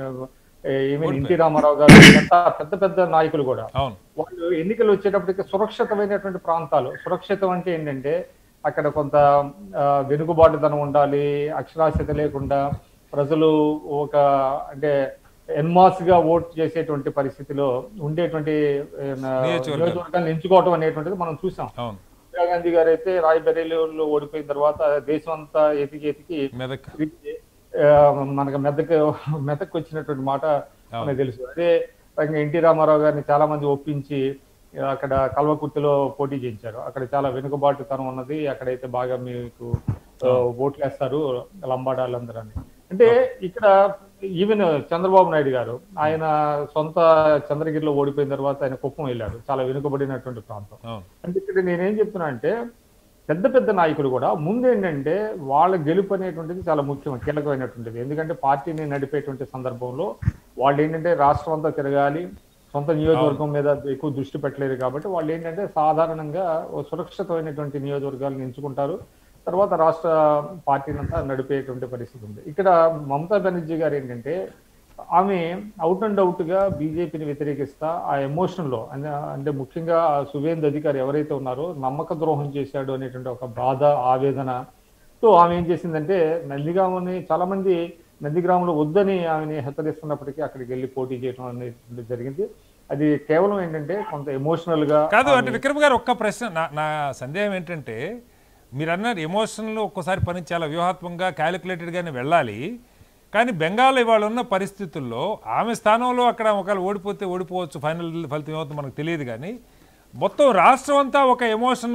ఈవెన్ ఎన్టీ రామారావు గారు ఇదంతా పెద్ద పెద్ద నాయకులు కూడా అవును వాళ్ళు ఎన్నికలు వచ్చేటప్పటికి సురక్షితమైనటువంటి ప్రాంతాలు సురక్షితం అంటే ఏంటంటే అక్కడ కొంత ఆ, వెనుకబాటుతనం ఉండాలి అక్షరాస్యత లేకుండా ప్రజలు ఒక అంటే ఎన్మాస్ గా ఓట్ చేసేటువంటి పరిస్థితిలో ఉండేటువంటి ఆ, నియోజకవర్గాలు. నియోజకవర్గాలను ఎంచుకోవటం అనేటువంటిది మనం చూసాం అవును ఇందిరాగాంధీ గారు అయితే రాయ్బరేలీలో ఓడిపోయిన తర్వాత దేశం అంతా ఎతికి ఎతికి మెదక్ తిరిగి, ఆ, మనకు మెదక్ మెదక్ వచ్చినటువంటి మాట మనకు తెలుసు అదే రకంగా ఎన్టీ రామారావు గారిని చాలా మంది ఒప్పించి ఆ, అక్కడ కల్వకుర్తిలో పోటీ చేయించారు అక్కడ చాలా వెనుకబాటుతనం ఉన్నది అక్కడైతే బాగా మీకు ఆ, ఓట్లు వేస్తారు లంబాడాలందరూ అని అంటే ఇక్కడ ఈవెన్ చంద్రబాబు నాయుడు గారు ఆయన సొంత చంద్రగిరిలో ఓడిపోయిన తర్వాత ఆయన కుప్పం వెళ్ళాడు చాలా వెనుకబడినటువంటి ప్రాంతం అవును అంటే ఇక్కడ నేనేం చెప్తున్నా అంటే పెద్ద పెద్ద నాయకులు కూడా ముందు ఏంటంటే వాళ్ళ గెలుపు అనేటువంటిది చాలా ముఖ్యం కీలకమైనటువంటిది ఎందుకంటే పార్టీని నడిపేటువంటి సందర్భంలో వాళ్ళు ఏంటంటే రాష్ట్రం అంతా తిరగాలి సొంత నియోజకవర్గం మీద ఎక్కువ దృష్టి పెట్టలేరు కాబట్టి వాళ్ళు ఏంటంటే సాధారణంగా ఓ సురక్షితమైనటువంటి నియోజకవర్గాలను ఎంచుకుంటారు తర్వాత రాష్ట్ర పార్టీని అంతా నడిపేటువంటి పరిస్థితి ఉంది ఇక్కడ మమతా బెనర్జీ గారు ఏంటంటే ఆమె అవుట్ అండ్ అవుట్ గా బీజేపీని వ్యతిరేకిస్తా ఆ ఎమోషన్ లో అన్న- అంటే ముఖ్యంగా ఆ సువేంద్ అధికారి ఎవరైతే ఉన్నారో నమ్మక ద్రోహం చేశాడు అనేటువంటి ఒక బాధ ఆవేదన తో ఆమె ఏం చేసిందంటే నందిగామని చాలా మంది నందిగ్రామంలో వద్దని ఆమెని హెచ్చరిస్తున్నప్పటికీ అక్కడికి వెళ్ళి పోటీ చేయడం అనేది జరిగింది అది కేవలం ఏంటంటే కొంత ఎమోషనల్ గా కాదు ఆమె- అంటే విక్రమ్ గారు ఒక్క ప్రశ్న నా నా సందేహం ఏంటంటే మీరు అన్నారు ఎమోషన్లో ఒక్కోసారి పని చాలా వ్యూహాత్మకంగా క్యాలిక్యులేటెడ్గానే వెళ్ళాలి కానీ బెంగాల్ ఇవాళ ఉన్న పరిస్థితుల్లో ఆమె స్థానంలో అక్కడ ఒకవేళ ఓడిపోతే ఓడిపోవచ్చు ఫైనల్ ఫలితం ఏమవుతుందో మనకు తెలియదు కానీ మొత్తం రాష్ట్రం అంతా ఒక ఎమోషన్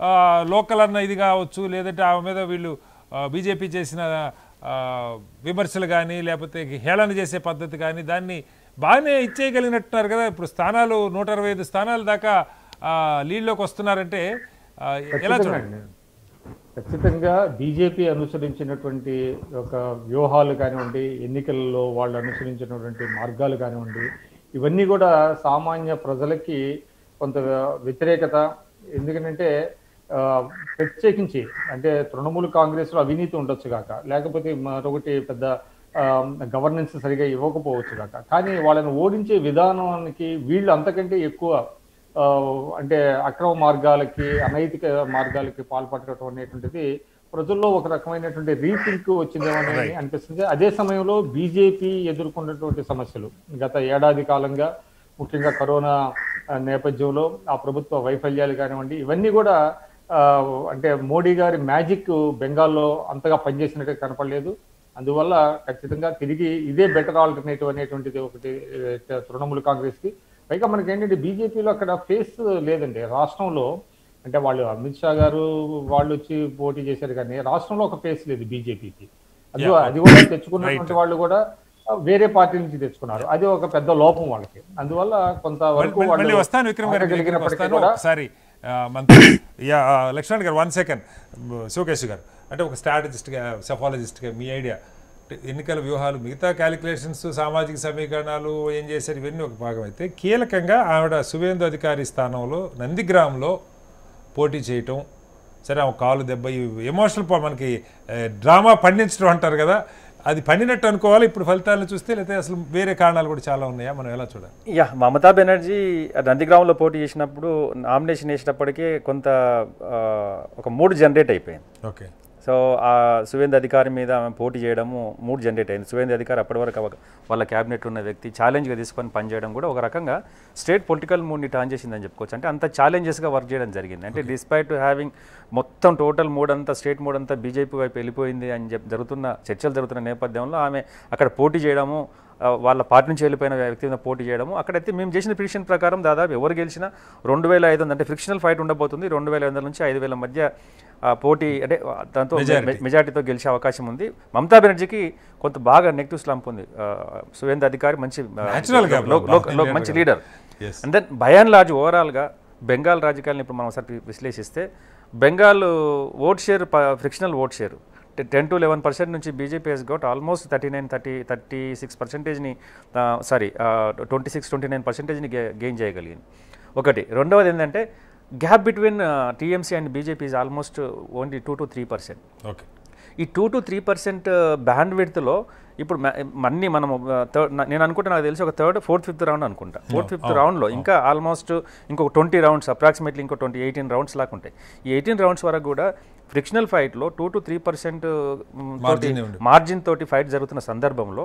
లోకల్ అన్న ఇది కావచ్చు లేదంటే ఆమె మీద వీళ్ళు బీజేపీ చేసిన ఆ, విమర్శలు కానీ లేకపోతే హేళన చేసే పద్ధతి కానీ దాన్ని బాగానే ఇచ్చేయగలిగినట్టున్నారు కదా ఇప్పుడు స్థానాలు నూట అరవై ఐదు స్థానాల దాకా ఆ, లీడ్లోకి వస్తున్నారంటే ఆ, ఎలా చూడండి ఖచ్చితంగా ఖచ్చితంగా బీజేపీ అనుసరించినటువంటి ఒక వ్యూహాలు కానివ్వండి ఎన్నికల్లో వాళ్ళు అనుసరించినటువంటి మార్గాలు కానివ్వండి ఇవన్నీ కూడా సామాన్య ప్రజలకి కొంత వ్యతిరేకత ఎందుకంటే ఆ, ప్రత్యేకించి అంటే తృణమూల్ కాంగ్రెస్ లో అవినీతి ఉండొచ్చు కాక లేకపోతే మరొకటి పెద్ద గవర్నెన్స్ సరిగా ఇవ్వకపోవచ్చు కాక కానీ వాళ్ళని ఓడించే విధానానికి వీళ్ళు అంతకంటే ఎక్కువ ఆ, అంటే అక్రమ మార్గాలకి అనైతిక మార్గాలకి పాల్పడటం అనేటువంటిది ప్రజల్లో ఒక రకమైనటువంటి రీథింక్ వచ్చిందేమని అనిపిస్తుంది అదే సమయంలో బీజేపీ ఎదుర్కొన్నటువంటి సమస్యలు గత ఏడాది కాలంగా ముఖ్యంగా కరోనా ఆ, నేపథ్యంలో ఆ ప్రభుత్వ వైఫల్యాలు కానివ్వండి ఇవన్నీ కూడా ఆ, అంటే మోడీ గారి మ్యాజిక్ బెంగాల్లో అంతగా పనిచేసినట్టు కనపడలేదు అందువల్ల ఖచ్చితంగా తిరిగి ఇదే బెటర్ ఆల్టర్నేటివ్ అనేటువంటిది ఒకటి ఏ, తృణమూల్ కాంగ్రెస్ కి పైగా మనకి ఏంటంటే బీజేపీలో అక్కడ ఫేస్ లేదండి రాష్ట్రంలో అంటే వాళ్ళు అమిత్ షా గారు వాళ్ళు వచ్చి పోటీ చేశారు కానీ రాష్ట్రంలో ఒక ఫేస్ లేదు బీజేపీకి అది Yeah. అది కూడా తెచ్చుకున్నటువంటి వాళ్ళు కూడా ఆ, వేరే పార్టీ నుంచి తెచ్చుకున్నారు అది ఒక పెద్ద లోపం వాళ్ళకి అందువల్ల కొంత వరకు మళ్ళీ- మళ్ళీ వాళ్ళు వస్తాను విక్రమ్ గారు దగ్గరికి ఆగగలిగినప్పటికీ వస్తాను కూడా ఒకసారి ఆ, మంత్రి యా ఆ, లక్ష్మణ్ గారు వన్ సెకండ్ శివకేశ్ గారు అంటే ఒక స్ట్రాటజిస్ట్గా సెఫాలజిస్ట్గా మీ ఐడియా ఎన్నికల వ్యూహాలు మిగతా క్యాలిక్యులేషన్స్ సామాజిక సమీకరణాలు ఏం చేశారు ఇవన్నీ ఒక భాగం అయితే కీలకంగా ఆవిడ సువేందు అధికారి స్థానంలో నందిగ్రామ్లో పోటీ చేయటం సరే ఆమె కాలు దెబ్బ ఎమోషనల్ మనకి డ్రామా పండించడం అంటారు కదా అది పండినట్టు అనుకోవాలి ఇప్పుడు ఫలితాలను చూస్తే లేకపోతే అసలు వేరే కారణాలు కూడా చాలా ఉన్నాయా మనం ఎలా చూడాలి యా మమతా బెనర్జీ నందిగ్రామంలో పోటీ చేసినప్పుడు నామినేషన్ వేసినప్పటికీ కొంత ఆ, ఒక మూడు జనరేట్ అయిపోయింది ఓకే సో ఆ సువేంద్ర అధికారి మీద ఆమె పోటీ చేయడము మూడు జనరేట్ అయింది సువేంద్ర అధికారి అప్పటి వరకు ఒక- వాళ్ళ క్యాబినెట్ ఉన్న వ్యక్తి ఛాలెంజ్గా తీసుకొని పనిచేయడం కూడా ఒక రకంగా స్టేట్ పొలిటికల్ మూడ్ని టర్న్ చేసిందని చెప్పుకోవచ్చు అంటే అంత ఛాలెంజెస్గా వర్క్ చేయడం జరిగింది అంటే డిస్పైట్ హ్యావింగ్ మొత్తం టోటల్ మూడ్ అంతా స్టేట్ మూడ్ అంతా బీజేపీ వైపు వెళ్ళిపోయింది అని చెప్పి జరుగుతున్న చర్చలు జరుగుతున్న నేపథ్యంలో ఆమె అక్కడ పోటీ చేయడము ఆ, వాళ్ళ పార్టీ నుంచి వెళ్ళిపోయిన వ్యక్తి మీద పోటీ చేయడము అక్కడైతే మేము చేసిన ప్రిడిక్షన్ ప్రకారం దాదాపు ఎవరు గెలిచినా రెండు వేల ఐదు వందలు అంటే ఫ్రిక్షనల్ ఫైట్ ఉండబోతుంది రెండు వేల ఐదు వందల నుంచి ఐదు వేల మధ్య ఆ, పోటీ అంటే ఆ, దాంతో Majority. మెజార్టీతో గెలిచే అవకాశం ఉంది మమతా బెనర్జీకి కొంత బాగా నెగిటివ్ స్లంప్ ఉంది ఆ, సువేంద్ర అధికారి మంచి ఆ, Natural గా లో- లో- లో- leader మంచి కదా. Leader Yes. And then by and large ఓవరాల్గా బెంగాల్ రాజకీయాలను ఇప్పుడు మనం ఒకసారి విశ్లేషిస్తే Bengal vote share frictional vote share ten to eleven percent నుంచి BJP has got almost thirty nine thirty thirty six పర్సెంటేజ్ని sorry twenty six twenty nine పర్సెంటేజ్ని గెయిన్ చేయగలిగింది ఒకటి రెండవది ఏంటంటే gap between TMC and BJP is almost only two to three percent okay ఈ two to three percent band విడ్త్లో ఇప్పుడు మ- మన్ని మనము థర్డ్ నేను అనుకుంటే నాకు తెలిసి ఒక థర్డ్ ఫోర్త్ ఫిఫ్త్ రౌండ్ అనుకుంటా ఫోర్త్ ఫిఫ్త్ రౌండ్లో ఇంకా ఆల్మోస్ట్ ఇంకొక ట్వంటీ రౌండ్స్ అప్రాక్సిమేట్లీ ఇంకో ట్వంటీ ఎయిటీన్ రౌండ్స్ లాగా ఉంటాయి ఈ ఎయిటీన్ రౌండ్స్ వరకు కూడా ఫ్రిక్షనల్ ఫైట్లో two to three percent Margin ఏ ఉంటుంది. మార్జిన్ తోటి ఫైట్ జరుగుతున్న సందర్భంలో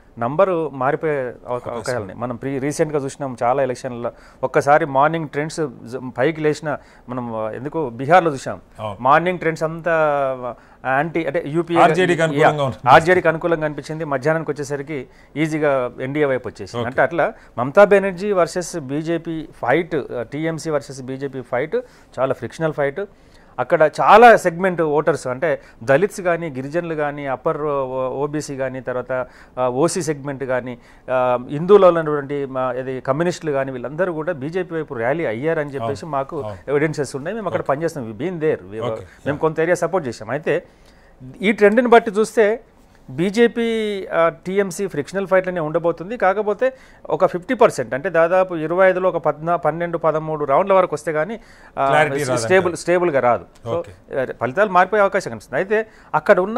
నంబరు మారిపోయే అవకా- అవకాశాలు ఉన్నాయి మనం ప్రీ రీసెంట్గా చూసినాం చాలా ఎలక్షన్లలో ఒక్కసారి మార్నింగ్ ట్రెండ్స్ పైకి లేచిన మనం ఆ, ఎందుకు బీహార్లో చూసాం అవును. మార్నింగ్ ట్రెండ్స్ అంతా యాంటీ అంటే యూపీ RJD కి అనుకూలంగా ఉంటుంది. ఆర్జేడీకి అనుకూలంగా అనిపించింది మధ్యాహ్నానికి వచ్చేసరికి ఈజీగా ఎన్డీఏ వైపు వచ్చేసింది అంటే అట్లా Mamata Banerjee versus BJP fight TMC versus BJP fight చాలా ఫ్రిక్షనల్ ఫైట్ అక్కడ చాలా సెగ్మెంట్ ఓటర్స్ అంటే దళిత్స్ కానీ గిరిజనులు కానీ అప్పర్ ఓబీసీ కానీ తర్వాత ఓసీ సెగ్మెంట్ కానీ హిందువులో ఉన్నటువంటి మా ఇది కమ్యూనిస్టులు కానీ వీళ్ళందరూ కూడా బీజేపీ వైపు ర్యాలీ అయ్యారని చెప్పేసి మాకు ఎవిడెన్సెస్ ఉన్నాయి మేము అక్కడ పనిచేస్తాం బీన్ దేర్ మేము కొంత ఏరియా సపోర్ట్ చేసాం అయితే ఈ ట్రెండ్ని బట్టి చూస్తే బీజేపీ టీఎంసీ ఫ్రిక్షనల్ ఫైట్లనే ఉండబోతుంది కాకపోతే ఒక ఫిఫ్టీ పర్సెంట్ అంటే దాదాపు ఇరవై ఐదులో ఒక పద్నా పన్నెండు పదమూడు రౌండ్ల వరకు వస్తే కానీ Clarity రాదంటారు. స్టేబుల్ స్టేబుల్గా రాదు సో Okay. ఫలితాలు మారిపోయే అవకాశం కనిపిస్తుంది అయితే అక్కడ ఉన్న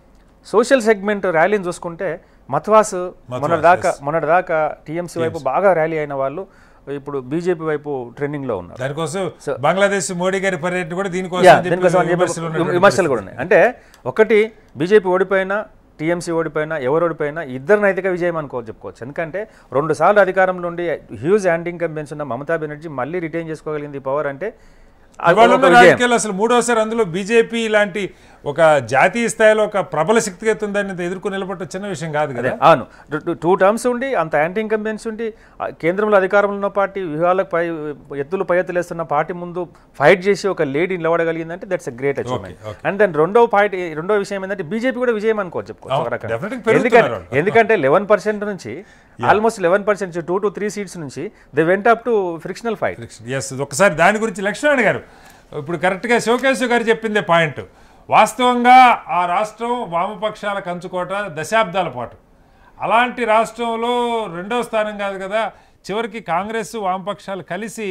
సోషల్ సెగ్మెంట్ ర్యాలీని చూసుకుంటే మత్వాస్ మొన్నటిదాకా మొన్నటిదాకా టీఎంసీ వైపు బాగా ర్యాలీ అయిన వాళ్ళు ఇప్పుడు బీజేపీ వైపు ట్రెండింగ్లో ఉన్నారు దానికోసం బంగ్లాదేశ్ మోడీ గారి పర్యటన కూడా దీనికోసం యా అని చెప్పి దీనికోసం అని చెప్పి విమర్శలు ఉన్నటువంటి విమర్శలు కూడా ఉన్నాయి అంటే ఒకటి బీజేపీ ఓడిపోయినా టీఎంసీ ఓడిపోయినా ఎవరు ఓడిపోయినా ఇద్దరు నైతిక విజయం అనుకో చెప్పుకోవచ్చు ఎందుకంటే రెండు సార్లు అధికారంలో ఉండి హ్యూజ్ యాంటీ ఇన్కంబెన్స్ ఉన్న మమతా బెనర్జీ మళ్ళీ రిటైన్ చేసుకోగలిగింది పవర్ అంటే అది ఇవాళ ఒక ఉన్న విజయం. రాజకీయాలు అసలు మూడోసారి అందులో బీజేపీ లాంటి ఒక జాతీయ స్థాయిలో ఒక ప్రబల శక్తిగా ఎత్తుందని ఎదుర్కొని నిలబడటం చిన్న విషయం కాదు కదా అవును టూ- టూ టర్మ్స్ ఉండి అంత యాంటీ ఇన్కంబెన్స్ ఉండి ఆ, కేంద్రంలో అధికారంలో ఉన్న పార్టీ వ్యూహాలకు పై ఎత్తులు పై ఎత్తులేస్తున్న పార్టీ ముందు ఫైట్ చేసి ఒక లేడీ నిలబడగలిగిందంటే that's a great achievement okay. And then రెండో పార్టీ రెండో విషయం ఏంటంటే బీజేపీ కూడా విజయం అనుకోవచ్చు చెప్పుకోవచ్చు ఒక అవును, రకంగా. definitely పెరుగుతున్నారు ఎందుకంటే వాళ్ళు. ఎందుకంటే లెవెన్ పర్సెంట్ నుంచి almost eleven percent two to three seats నుంచి they went up to frictional fight yes ఒకసారి దాని గురించి లక్ష్మణ్ గారు ఇప్పుడు కరెక్ట్గా శివకేశవ్ గారు చెప్పిందే పాయింట్ వాస్తవంగా ఆ రాష్ట్రం వామపక్షాల కంచుకోట దశాబ్దాల పాటు అలాంటి రాష్ట్రంలో రెండవ స్థానం కాదు కదా చివరికి కాంగ్రెస్ వామపక్షాలు కలిసి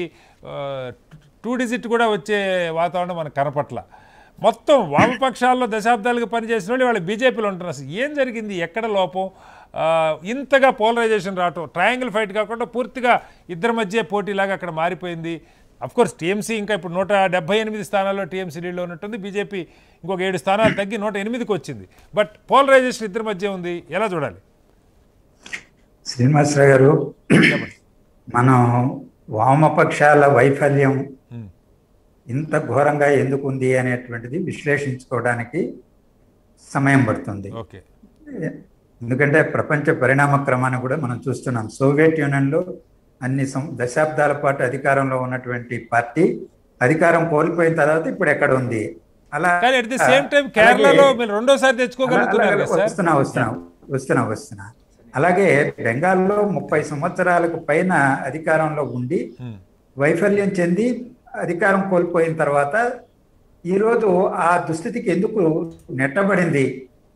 టూ డిజిట్ కూడా వచ్చే వాతావరణం మనకు కనపట్ల మొత్తం వామపక్షాల్లో దశాబ్దాలుగా పనిచేసిన వాళ్ళు వాళ్ళు బీజేపీలో ఉంటున్నారు అసలు ఏం జరిగింది ఎక్కడ లోపం ఆ, ఇంతగా పోలరైజేషన్ రావటం ట్రయాంగిల్ ఫైట్ కాకుండా పూర్తిగా ఇద్దరి మధ్య పోటీలాగా అక్కడ మారిపోయింది కోర్స్ టీఎంసీ ఇంకా ఇప్పుడు నూట డెబ్బై ఎనిమిది స్థానాల్లో టీఎంసీ లీడ్లో ఉన్నట్టుంది బీజేపీ ఇంకొక ఏడు స్థానాలు తగ్గి నూట ఎనిమిదికి వచ్చింది బట్ పోలరైజేషన్ ఇద్దరి మధ్య ఉంది ఎలా చూడాలి శ్రీనివాసరావు గారు మనం వామపక్షాల వైఫల్యం ఇంత ఘోరంగా ఎందుకు ఉంది అనేటువంటిది విశ్లేషించుకోవడానికి సమయం పడుతుంది ఓకే ఎందుకంటే ప్రపంచ పరిణామ క్రమాన్ని కూడా మనం చూస్తున్నాం సోవియట్ యూనియన్లో అన్ని సం- దశాబ్దాల పాటు అధికారంలో ఉన్నటువంటి పార్టీ అధికారం కోల్పోయిన తర్వాత ఇప్పుడు ఎక్కడ ఉంది అలా కానీ అట్ ది సేమ్ టైం అలాగే- కేరళలో మీరు రెండోసారి తెచ్చుకోగలుగుతున్నారు అలా- కదా అలా సార్ వస్తున్నా వస్తున్నా వస్తున్నా వస్తున్నా అలాగే బెంగాల్లో ముప్పై సంవత్సరాలకు పైన అధికారంలో ఉండి వైఫల్యం చెంది అధికారం కోల్పోయిన తర్వాత ఈరోజు ఆ దుస్థితికి ఎందుకు నెట్టబడింది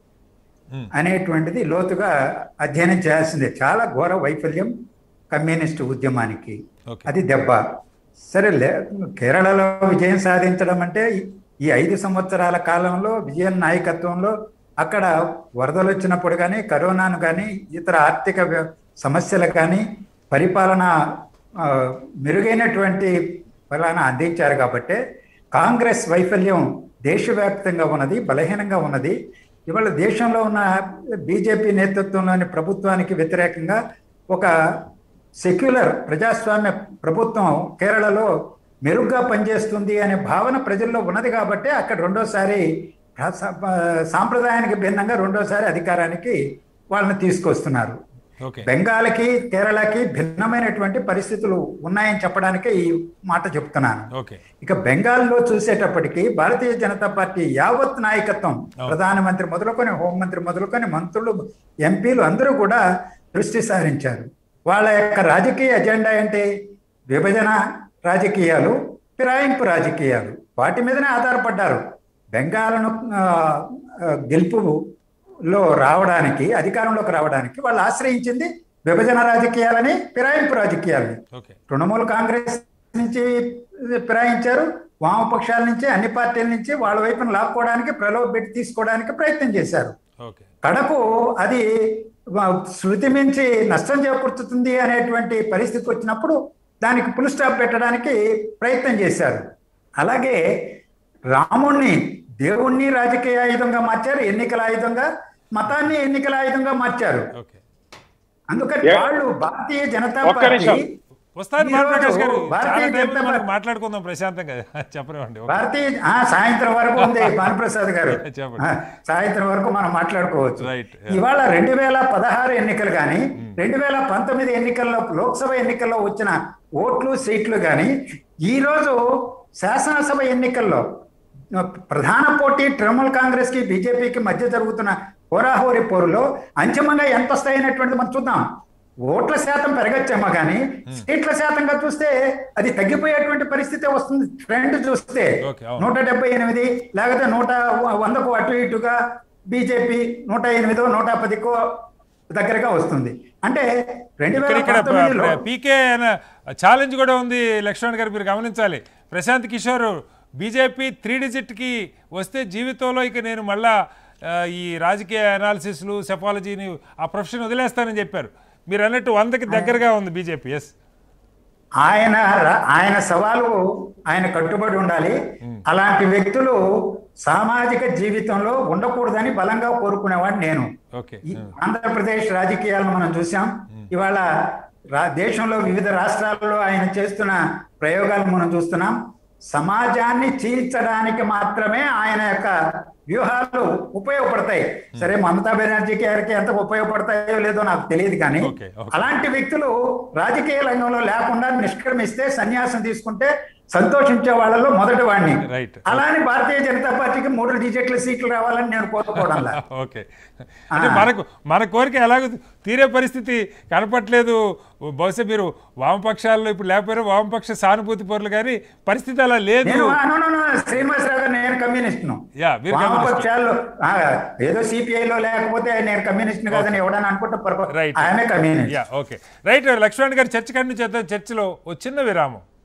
అనేటువంటిది లోతుగా అధ్యయనం చేయాల్సిందే చాలా ఘోర వైఫల్యం కమ్యూనిస్టు ఉద్యమానికి ఓకే అది దెబ్బ సరే లే కేరళలో విజయం సాధించడం అంటే ఈ- ఈ ఐదు సంవత్సరాల కాలంలో విజయన్ నాయకత్వంలో అక్కడ వరదలు వచ్చినప్పుడు కానీ కరోనాను కానీ ఇతర ఆర్థిక వ్య- సమస్యలు కానీ పరిపాలన ఆ, మెరుగైనటువంటి ఫలాన అందించారు కాబట్టే కాంగ్రెస్ వైఫల్యం దేశవ్యాప్తంగా ఉన్నది బలహీనంగా ఉన్నది ఇవాళ దేశంలో ఉన్న బీజేపీ నేతృత్వంలోని ప్రభుత్వానికి వ్యతిరేకంగా ఒక సెక్యులర్ ప్రజాస్వామ్య ప్రభుత్వం కేరళలో మెరుగ్గా పనిచేస్తుంది అనే భావన ప్రజల్లో ఉన్నది కాబట్టి అక్కడ రెండోసారి సా- సాంప్రదాయానికి భిన్నంగా రెండోసారి అధికారానికి వాళ్ళని తీసుకొస్తున్నారు ఓకే బెంగాల్కి కేరళకి భిన్నమైనటువంటి పరిస్థితులు ఉన్నాయని చెప్పడానికే ఈ మాట చెప్తున్నాను ఓకే ఇక బెంగాల్లో చూసేటప్పటికి భారతీయ జనతా పార్టీ యావత్ నాయకత్వం ప్రధానమంత్రి మొదలుకొని హోంమంత్రి మొదలుకొని మంత్రులు ఎంపీలు అందరూ కూడా దృష్టి సారించారు వాళ్ళ యొక్క రాజకీయ ఎజెండా ఏంటి విభజన రాజకీయాలు ఫిరాయింపు రాజకీయాలు వాటి మీదనే ఆధారపడ్డారు బెంగాల్ను ఆ, ఆ, గెలుపులో రావడానికి అధికారంలోకి రావడానికి వాళ్ళు ఆశ్రయించింది విభజన రాజకీయాలని ఫిరాయింపు రాజకీయాలని ఓకే తృణమూల్ కాంగ్రెస్ నుంచి ఫిరాయించారు వామపక్షాల నుంచి అన్ని పార్టీల నుంచి వాళ్ళ వైపున లాక్కోవడానికి ప్రలోభ పెట్టి తీసుకోవడానికి ప్రయత్నం చేశారు ఓకే కడకు అది వ- శృతి మించి నష్టం చేకూర్చుతుంది అనేటువంటి పరిస్థితి వచ్చినప్పుడు దానికి పుల్ స్టాప్ పెట్టడానికి ప్రయత్నం చేశారు అలాగే రాముణ్ణి దేవుణ్ణి రాజకీయ ఆయుధంగా మార్చారు ఎన్నికల ఆయుధంగా మతాన్ని ఎన్నికల ఆయుధంగా మార్చారు ఓకే అందుకని ఏ- వాళ్ళు భారతీయ జనతా ఒక్క పార్టీ నిమిషం. వస్తాను ఈ భానుప్రకాష్ రోజు గారు భారతీయ చాలా టైం జనతా ఉంది, మనకు పార్టీ- మాట్లాడుకుందాం ప్రశాంతంగా చెప్పనివ్వండి ఓకే. భారతీయ ఆ, సాయంత్రం వరకు ఉంది భానుప్రసాద్ గారు చెప్పండి. ఆ, సాయంత్రం వరకు మనం మాట్లాడుకోవచ్చు Right. ఇవాళ రెండు వేల పదహారు ఎన్నికలు కానీ రెండు వేల పంతొమ్మిది ఎన్నికల్లో లోక్సభ ఎన్నికల్లో వచ్చిన ఓట్లు సీట్లు కానీ ఈ రోజు శాసనసభ ఎన్నికల్లో ప్రధాన పోటీ తృణమూల్ కాంగ్రెస్ కి బీజేపీకి మధ్య జరుగుతున్న హోరాహోరీ పోరులో అంతిమంగా ఎంత వస్తాయనేటువంటిది మనం చూద్దాం ఓట్ల శాతం పెరగచ్చేమో కానీ సీట్ల శాతంగా చూస్తే అది తగ్గిపోయేటువంటి పరిస్థితి వస్తుంది ట్రెండ్ చూస్తే Okay, అవును. నూట డెబ్బై ఎనిమిది లేకపోతే నూట వందకు అటు ఇటుగా బీజేపీ నూట ఎనిమిదో నూట పదికో దగ్గరగా వస్తుంది అంటే రెండు ఇక్కడ వేల ఇక్కడ పంతొమ్మిదిలో పీకే ఛాలెంజ్ కూడా ఉంది లక్ష్మణ్ గారు మీరు గమనించాలి ప్రశాంత్ కిషోర్ బీజేపీ త్రీ డిజిట్కి వస్తే జీవితంలో ఇక నేను మళ్ళా ఆ, ఈ రాజకీయ అనాలిసిస్లు సెఫాలజీని ఆ ప్రొఫెషన్ వదిలేస్తానని చెప్పారు మీరు అన్నట్టు వందకి దగ్గరగా ఉంది బీజేపీ ఎస్ ఆయన ర- ఆయన సవాలు ఆయన కట్టుబడి ఉండాలి అలాంటి వ్యక్తులు సామాజిక జీవితంలో ఉండకూడదని బలంగా కోరుకునేవాడు నేను ఓకే ఈ ఆంధ్రప్రదేశ్ రాజకీయాలను మనం చూసాం ఇవాళ రా- దేశంలో వివిధ రాష్ట్రాల్లో ఆయన చేస్తున్న ప్రయోగాలు మనం చూస్తున్నాం సమాజాన్ని చీల్చడానికి మాత్రమే ఆయన యొక్క వ్యూహాలు ఉపయోగపడతాయి సరే మమతా బెనర్జీకి గారికి ఎంత ఉపయోగపడతాయో లేదో నాకు తెలియదు కానీ Okay, okay. అలాంటి వ్యక్తులు రాజకీయ రంగంలో లేకుండా నిష్క్రమిస్తే సన్యాసం తీసుకుంటే సంతోషించే వాళ్ళలో మొదటి వాడిని Right. అలానే భారతీయ జనతా పార్టీకి మూడు డిజిట్ల సీట్లు రావాలని నేను కోరుకోవడంలా ఓకే అంటే మనకు మన కోరిక ఎలాగో తీరే పరిస్థితి కనపట్లేదు బహుశా మీరు వామపక్షాల్లో ఇప్పుడు లేకపోయినా వామపక్ష సానుభూతి పరులు కానీ పరిస్థితి అలా లేదు నేను ఆ, no, no, no, శ్రీనివాసరావు గారు నేను కమ్యూనిస్ట్ను యా మీరు గమనిస్తారు. వామపక్షాల్లో ఆ, ఏదో సిపిఐ లో లేకపోతే నేను కమ్యూనిస్ట్ కాదని ఎవడని అనుకుంటే పొరపాటు రైట్ ఆయనే communist yeah okay right Laxman గారు చర్చ కంటిన్యూ చేద్దాం చర్చలో ఓ చిన్న విరామం